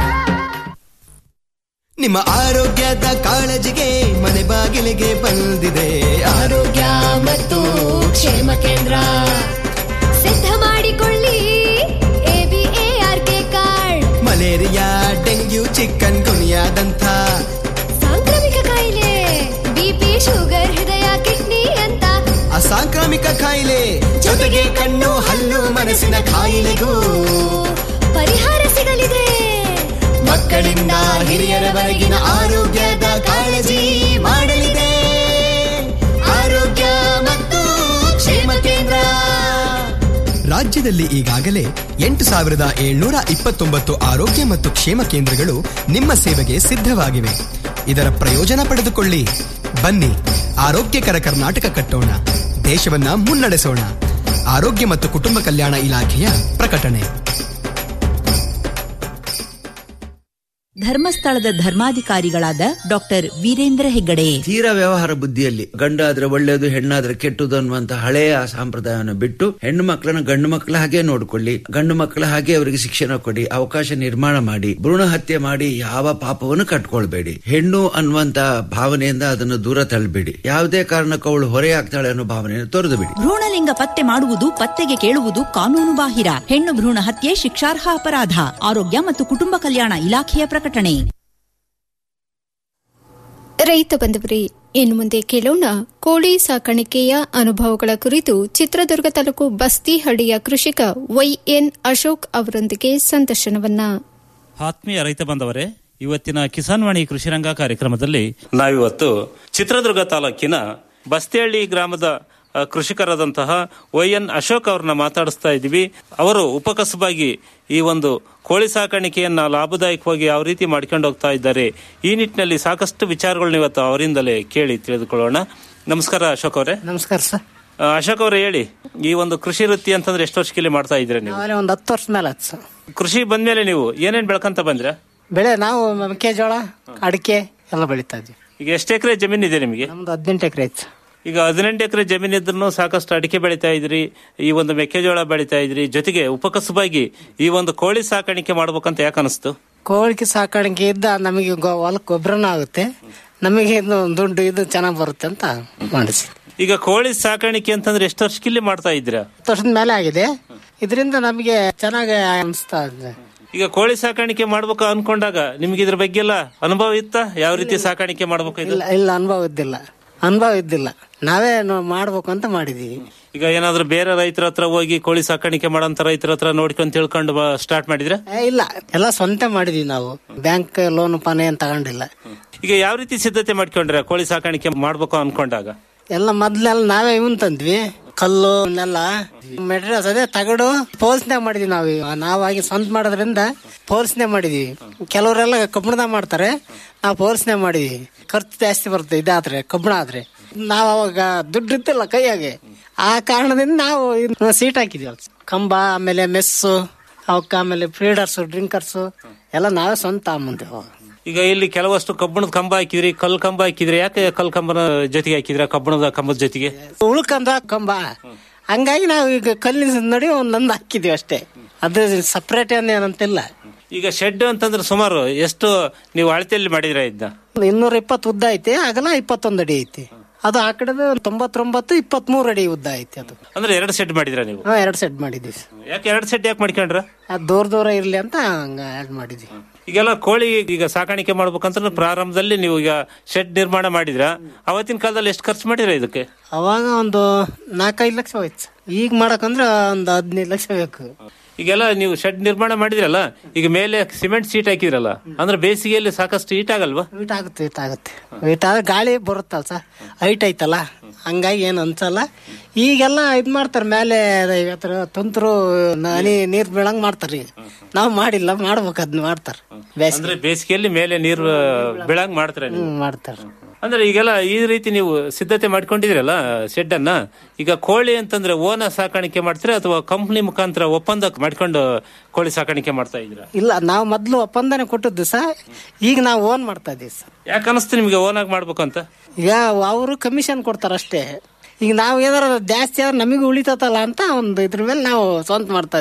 ನಿಮ್ಮ ಆರೋಗ್ಯದ ಕಾಳಜಿಗೆ ಮನೆ ಬಾಗಿಲಿಗೆ ಬಂದಿದೆ ಆರೋಗ್ಯ ಮತ್ತು ಕ್ಷೇಮ ಕೇಂದ್ರ ಸಿದ್ಧ ಮಾಡಿಕೊಳ್ಳಿ ಎಬಿಎಆರ್ಕೆ ಕಾರ್ಡ್ ಮಲೇರಿಯಾ ಡೆಂಗ್ಯೂ ಚಿಕನ್ ಗುನಿಯಾದಂಥ ಸಾಂಕ್ರಾಮಿಕ ಕಾಯಿಲೆ ಬಿಪಿ ಶುಗರ್ ಹೃದಯ ಕಿಡ್ನಿ ಅಂತ ಅಸಾಂಕ್ರಾಮಿಕ ಕಾಯಿಲೆ ಜೊತೆಗೆ ಕಣ್ಣು ಹಲ್ಲು ಮನಸ್ಸಿನ ಕಾಯಿಲೆಗೂ ಪರಿಹಾರ ಸಿಗಲಿದೆ ಮಕ್ಕಳಿಂದ ಹಿರಿಯರವರೆಗಿನ ಆರೋಗ್ಯದ ಕಾಳಜಿ ಮಾಡಲಿದೆ ಆರೋಗ್ಯ ಮತ್ತು ಕ್ಷೇಮ ಕೇಂದ್ರ ರಾಜ್ಯದಲ್ಲಿ ಈಗಾಗಲೇ ಎಂಟು ಸಾವಿರದ ಏಳ್ನೂರ ಇಪ್ಪತ್ತೊಂಬತ್ತು ಆರೋಗ್ಯ ಮತ್ತು ಕ್ಷೇಮ ಕೇಂದ್ರಗಳು ನಿಮ್ಮ ಸೇವೆಗೆ ಸಿದ್ಧವಾಗಿವೆ ಇದರ ಪ್ರಯೋಜನ ಪಡೆದುಕೊಳ್ಳಿ ಬನ್ನಿ ಆರೋಗ್ಯಕರ ಕರ್ನಾಟಕ ಕಟ್ಟೋಣ ದೇಶವನ್ನ ಮುನ್ನಡೆಸೋಣ ಆರೋಗ್ಯ ಮತ್ತು ಕುಟುಂಬ ಕಲ್ಯಾಣ ಇಲಾಖೆಯ ಪ್ರಕಟಣೆ ಧರ್ಮಸ್ಥಳದ ಧರ್ಮಾಧಿಕಾರಿಗಳಾದ ಡಾಕ್ಟರ್ ವೀರೇಂದ್ರ ಹೆಗ್ಗಡೆ ತೀರ ವ್ಯವಹಾರ ಬುದ್ಧಿಯಲ್ಲಿ ಗಂಡಾದ್ರೆ ಒಳ್ಳೇದು ಹೆಣ್ಣಾದ್ರೆ ಕೆಟ್ಟದು ಅನ್ನುವಂತ ಹಳೆಯ ಸಂಪ್ರದಾಯವನ್ನು ಬಿಟ್ಟು ಹೆಣ್ಣು ಮಕ್ಕಳನ್ನ ಗಂಡು ಮಕ್ಕಳ ಹಾಗೆ ನೋಡ್ಕೊಳ್ಳಿ ಗಂಡು ಮಕ್ಕಳ ಹಾಗೆ ಅವರಿಗೆ ಶಿಕ್ಷಣ ಕೊಡಿ ಅವಕಾಶ ನಿರ್ಮಾಣ ಮಾಡಿ ಭ್ರೂಣ ಹತ್ಯೆ ಮಾಡಿ ಯಾವ ಪಾಪವನ್ನು ಕಟ್ಕೊಳ್ಬೇಡಿ ಹೆಣ್ಣು ಅನ್ನುವಂತ ಭಾವನೆಯಿಂದ ಅದನ್ನು ದೂರ ತಳ್ಳಬೇಡಿ ಯಾವುದೇ ಕಾರಣಕ್ಕೂ ಅವಳು ಹೊರೆಯಾಗ್ತಾಳೆ ಅನ್ನೋ ಭಾವನೆಯನ್ನು ತೊರೆದು ಬಿಡಿ ಭ್ರೂಣಲಿಂಗ ಪತ್ತೆ ಮಾಡುವುದು ಪತ್ತೆಗೆ ಕೇಳುವುದು ಕಾನೂನು ಬಾಹಿರ ಹೆಣ್ಣು ಭ್ರೂಣ ಹತ್ಯೆ ಶಿಕ್ಷಾರ್ಹ ಅಪರಾಧ ಆರೋಗ್ಯ ಮತ್ತು ಕುಟುಂಬ ಕಲ್ಯಾಣ ಇಲಾಖೆಯ ಪ್ರಕಟಣೆ ರೈತ ಬಂಧುವರೇ ಇನ್ನು ಮುಂದೆ ಕೇಳೋಣ ಕೋಳಿ ಸಾಕಾಣಿಕೆಯ ಅನುಭವಗಳ ಕುರಿತು ಚಿತ್ರದುರ್ಗ ತಾಲೂಕು ಬಸ್ತಿಹಳ್ಳಿಯ ಕೃಷಿಕ ವೈಎನ್ ಅಶೋಕ್ ಅವರೊಂದಿಗೆ ಸಂದರ್ಶನವನ್ನ ಆತ್ಮೀಯ ರೈತ ಬಂದವರೇ ಇವತ್ತಿನ ಕಿಸಾನ್ ವಾಣಿ ಕೃಷಿರಂಗ ಕಾರ್ಯಕ್ರಮದಲ್ಲಿ ನಾವಿವತ್ತು ಚಿತ್ರದುರ್ಗ ತಾಲೂಕಿನ ಬಸ್ತಿಹಳ್ಳಿ ಗ್ರಾಮದ ಆ, ಕೃಷಿಕರಾದಂತಹ ವೈ ಎನ್ ಅಶೋಕ್ ಅವ್ರನ್ನ ಮಾತಾಡಿಸ್ತಾ ಇದ್ದೀವಿ ಅವರು ಉಪಕಸಬಾಗಿ ಈ ಒಂದು ಕೋಳಿ ಸಾಕಾಣಿಕೆಯನ್ನ ಲಾಭದಾಯಕವಾಗಿ ಯಾವ ರೀತಿ ಮಾಡ್ಕೊಂಡು ಹೋಗ್ತಾ ಇದ್ದಾರೆ ಈ ನಿಟ್ಟಿನಲ್ಲಿ ಸಾಕಷ್ಟು ವಿಚಾರಗಳನ್ನ ಇವತ್ತು ಅವರಿಂದಲೇ ಕೇಳಿ ತಿಳಿದುಕೊಳ್ಳೋಣ ನಮಸ್ಕಾರ ಅಶೋಕ್ ಅವರೇ ನಮಸ್ಕಾರ ಸರ್ ಆ, ಅಶೋಕ್ ಅವರೇ ಹೇಳಿ ಈ ಒಂದು ಕೃಷಿ ವೃತ್ತಿ ಅಂತಂದ್ರೆ ಎಷ್ಟು ವರ್ಷಕ್ಕೆ ಮಾಡ್ತಾ ಇದ್ದೀರಾ ನೀವು ನಾವಲ್ಲಿ ಒಂದು ಹತ್ತು ವರ್ಷ ಮೇಲೆ ಆಯ್ತು ಸರ್ ಕೃಷಿ ಬಂದ್ಮೇಲೆ ನೀವು ಏನೇನ್ ಬೆಳ್ಕಂತ ಬಂದ್ರ ಬೆಳೆ ನಾವು ಮೆಕ್ಕೆಜೋಳ ಅಡಿಕೆ ಎಲ್ಲ ಬೆಳಿತಾ ಇದ್ವಿ ಈಗ ಎಷ್ಟು ಎಕರೆ ಜಮೀನ್ ಇದೆ ನಿಮಗೆ ನಮ್ದು ಹದಿನೆಂಟು ಎಕರೆ ಐತೆ ಸರ್ ಈಗ ಹದಿನೆಂಟು ಎಕರೆ ಜಮೀನ್ ಇದ್ರೂ ಸಾಕಷ್ಟು ಅಡಿಕೆ ಬೆಳಿತಾ ಇದ್ರಿ ಈ ಒಂದು ಮೆಕ್ಕೆಜೋಳ ಬೆಳಿತಾ ಇದ್ರಿ ಜೊತೆಗೆ ಉಪಕಸಬಾಗಿ ಈ ಒಂದು ಕೋಳಿ ಸಾಕಾಣಿಕೆ ಮಾಡ್ಬೇಕಂತ ಯಾಕೆ ಅನಿಸ್ತು ಕೋಳಿಗೆ ಸಾಕಾಣಿಕೆ ಇದ್ದ ನಮಗೆ ಗೊ- ಹೊಲಕ್ಕೆ ಗೊಬ್ಬರನೂ ಆಗುತ್ತೆ ನಮಗೆ ಇದು ದುಡ್ಡು ಇದು ಚೆನ್ನಾಗಿ ಬರುತ್ತೆ ಅಂತ ಮಾಡಿಸಿ ಈಗ ಕೋಳಿ ಸಾಕಾಣಿಕೆ ಅಂತಂದ್ರೆ ಎಷ್ಟು ವರ್ಷಕ್ಕಿಲ್ಲಿ ಮಾಡ್ತಾ ಇದ್ದೀರಾ ಹತ್ತು ವರ್ಷದ ಮೇಲೆ ಆಗಿದೆ ಇದರಿಂದ ನಮಗೆ ಚೆನ್ನಾಗಿ ಅನಿಸ್ತಾ ಇದೆ ಈಗ ಕೋಳಿ ಸಾಕಾಣಿಕೆ ಮಾಡ್ಬೇಕು ಅನ್ಕೊಂಡಾಗ ನಿಮ್ಗೆ ಇದ್ರ ಬಗ್ಗೆ ಎಲ್ಲ ಅನುಭವ ಇತ್ತ ಯಾವ ರೀತಿ ಸಾಕಾಣಿಕೆ ಮಾಡ್ಬೇಕು ಇದು ಇಲ್ಲ ಇಲ್ಲ ಅನುಭವ ಇದ್ದಿಲ್ಲ ಅನುಭವ ಇದ್ದಿಲ್ಲ ನಾವೇ ನೋ- ಮಾಡ್ಬೇಕು ಅಂತ ಮಾಡಿದೀವಿ ಈಗ ಏನಾದ್ರೂ ಬೇರೆ ರೈತರ ಹತ್ರ ಹೋಗಿ ಕೋಳಿ ಸಾಕಾಣಿಕೆ ಮಾಡೋಂತ ರೈತರ ಹತ್ರ ನೋಡ್ಕೊಂಡು ತಿಳ್ಕೊಂಡು ಸ್ಟಾರ್ಟ್ ಮಾಡಿದ್ರೆ ಏ, ಇಲ್ಲ ಎಲ್ಲ ಸ್ವಂತ ಮಾಡಿದೀವಿ ನಾವು ಬ್ಯಾಂಕ್ ಲೋನ್ ಪಾನ್ ಏನ್ ತಗೊಂಡಿಲ್ಲ ಈಗ ಯಾವ ರೀತಿ ಸಿದ್ಧತೆ ಮಾಡ್ಕೊಂಡ್ರೆ ಕೋಳಿ ಸಾಕಾಣಿಕೆ ಮಾಡ್ಬೇಕು ಅನ್ಕೊಂಡಾಗ ಎಲ್ಲ ಮೊದ್ಲೆಲ್ಲ ನಾವೇ ಇವನ್ ತಂದ್ವಿ ಕಲ್ಲು ಇವನ್ನೆಲ್ಲ ಮೆಟೀರಿಯಲ್ಸ್ ಅದೇ ತಗಡು ಪೋಲ್ಸ್ನೆ ಮಾಡಿದ್ವಿ ನಾವು ನಾವಾಗಿ ಸ್ವಂತ ಮಾಡೋದ್ರಿಂದ ಪೋಲ್ಸ್ನೆ ಮಾಡಿದ್ವಿ ಕೆಲವರೆಲ್ಲ ಕಬ್ಬಣದ ಮಾಡ್ತಾರೆ ನಾವು ಪೋಲ್ಸ್ನೆ ಮಾಡಿದ್ವಿ ಖರ್ಚು ಜಾಸ್ತಿ ಬರುತ್ತೆ ಇದಾದ್ರೆ ಕಬ್ಬಣ ಆದ್ರೆ ನಾವು ಅವಾಗ ದುಡ್ಡು ಇತ್ತಿಲ್ಲ ಕೈಯಾಗೆ ಆ ಕಾರಣದಿಂದ ನಾವು ಇದ್ನ ಸೀಟ್ ಹಾಕಿದ್ವಿ ಅಲ್ಲಿ. ಕಂಬ ಆಮೇಲೆ ಮೆಸ್ಸು ಅವಕ್ಕೆ ಆಮೇಲೆ ಫೀಡರ್ಸು ಡ್ರಿಂಕರ್ಸು ಎಲ್ಲ ನಾವೇ ಸ್ವಂತ ಮುಂದೆ ಈಗ ಇಲ್ಲಿ ಕೆಲವಷ್ಟು ಕಬ್ಬಣದ ಕಂಬ ಹಾಕಿದ್ರಿ ಕಲ್ ಕಂಬ ಹಾಕಿದ್ರಿ ಯಾಕೆ ಕಲ್ ಕಂಬನ ಜೊತೆಗೆ ಹಾಕಿದ್ರ ಕಬ್ಬಣದ ಕಂಬದ ಜೊತೆಗೆ ಉಳ್ಕಂದ ಕಂಬ ಹಂಗಾಗಿ ನಾವು ಈಗ ಕಲ್ಲಿನ ನಡಿ ಒಂದ್ ನಂದು ಹಾಕಿದ್ವಿ ಅಷ್ಟೇ ಅದು ಸಪ್ರೇಟ್ ಏನಂತಿಲ್ಲ ಈಗ ಶೆಡ್ ಅಂತಂದ್ರೆ ಸುಮಾರು ಎಷ್ಟು ನೀವು ಅಳತೆಯಲ್ಲಿ ಮಾಡಿದ್ರ ಇದ್ದ ಇನ್ನೂರ ಇಪ್ಪತ್ತು ಉದ್ದ ಐತಿ ಅಗಲ ಇಪ್ಪತ್ತೊಂದು ಅಡಿ ಐತಿ ಅದು ಆ ಕಡೆದು ತೊಂಬತ್ತೊಂಬತ್ತು ಇಪ್ಪತ್ಮೂರು ಅಡಿ ಉದ್ದ ಐತಿ ಅದು ಅಂದ್ರೆ ಎರಡು ಸೆಟ್ ಮಾಡಿದ್ರ ನೀವು ಹಾ ಎರಡು ಸೆಟ್ ಮಾಡಿದ್ವಿ ಯಾಕೆ ಎರಡು ಸೆಟ್ ಯಾಕೆ ಮಾಡ್ಕೊಂಡ್ರ ಅದು ದೂರ ದೂರ ಇರ್ಲಿ ಅಂತ ಹಂಗ ಆಡ್ ಮಾಡಿದ್ವಿ ಈಗೆಲ್ಲ ಕೋಳಿ ಈಗ ಸಾಕಾಣಿಕೆ ಮಾಡ್ಬೇಕಂತ ಪ್ರಾರಂಭದಲ್ಲಿ ನೀವು ಈಗ ಶೆಡ್ ನಿರ್ಮಾಣ ಮಾಡಿದ್ರ ಅವತ್ತಿನ ಕಾಲದಲ್ಲಿ ಎಷ್ಟು ಖರ್ಚು ಮಾಡಿದ್ರ ಇದಕ್ಕೆ ಅವಾಗ ಒಂದು ನಾಲ್ಕೈದು ಲಕ್ಷ ಹೋಯ್ತು ಈಗ ಮಾಡಕಂದ್ರ ಒಂದು ಹದಿನೈದು ಲಕ್ಷ ಬೇಕು ಈಗೆಲ್ಲ ನೀವು ಶೆಡ್ ನಿರ್ಮಾಣ ಮಾಡಿದ್ರಲ್ಲ ಈಗ ಮೇಲೆ ಸಿಮೆಂಟ್ ಸೀಟ್ ಹಾಕಿದ್ರಲ್ಲ ಅಂದ್ರೆ ಬೇಸಿಗೆಯಲ್ಲಿ ಸಾಕಷ್ಟು ಹೀಟ್ ಆಗಲ್ವಾ ವೀಟ್ ಆಗುತ್ತೆ ವೀಟ್ ಆಗುತ್ತೆ ವೀಟ್ ಆದ್ರೆ ಗಾಳಿ ಬರುತ್ತಲ್ಲ ಸರ್ ಹೈಟ್ ಐತಲ್ಲ ಹಂಗಾಗಿ ಏನು ಅನ್ಸಲ್ಲ ಈಗೆಲ್ಲ ಇದ್ ಮಾಡ್ತಾರೆ ಮೇಲೆ ಇವತ್ತರ ತುಂತರು ಹನಿ ನೀರ್ ಬೀಳಂಗ್ ಮಾಡ್ತಾರೆ ಈಗ ನಾವು ಮಾಡಿಲ್ಲ ಮಾಡ್ಬೇಕು ಅದನ್ನ ಮಾಡ್ತಾರೆ ಬೇಸಿಗೆ ಅಂದ್ರೆ ಬೇಸಿಗೆಯಲ್ಲಿ ಮೇಲೆ ನೀರು ಬೀಳಂಗ್ ಮಾಡ್ತಾರೆ ನೀವು ಹ್ಮ್, ಮಾಡ್ತಾರೆ ಅಂದ್ರೆ ಈಗೆಲ್ಲ ಈ ರೀತಿ ನೀವು ಸಿದ್ಧತೆ ಮಾಡ್ಕೊಂಡಿದ್ದೀರಲ್ಲ ಶೆಡ್ ಅನ್ನ ಈಗ ಕೋಳಿ ಅಂತಂದ್ರೆ ಓನ ಸಾಕಾಣಿಕೆ ಮಾಡ್ತೀರಾ ಅಥವಾ ಕಂಪ್ನಿ ಮುಖಾಂತರ ಒಪ್ಪಂದ ಮಾಡ್ಕೊಂಡು ಕೋಳಿ ಸಾಕಾಣಿಕೆ ಮಾಡ್ತಾ ಇದ್ದೀರಾ ಇಲ್ಲ ನಾವು ಮೊದ್ಲು ಒಪ್ಪಂದನೆ ಕೊಟ್ಟಿದ್ದು ಸರ್ ಈಗ ನಾವು ಓನ್ ಮಾಡ್ತಾ ಇದೀವಿ ಸರ್ ಯಾಕೆ ಅನಿಸ್ತು ನಿಮ್ಗೆ ಓನ್ ಆಗಿ ಮಾಡ್ಬೇಕು ಅಂತ ಈಗ ಅವರು ಕಮಿಷನ್ ಕೊಡ್ತಾರ ಅಷ್ಟೇ ಈಗ ನಾವು ಏನಾರ ಜಾಸ್ತಿ ಆದ್ರೆ ನಮಗೆ ಉಳಿತತಲ್ಲ ಅಂತ ಒಂದು ಇದ್ರ ಮೇಲೆ ನಾವು ಸ್ವಂತ ಮಾಡ್ತಾ ಇದೀವಿ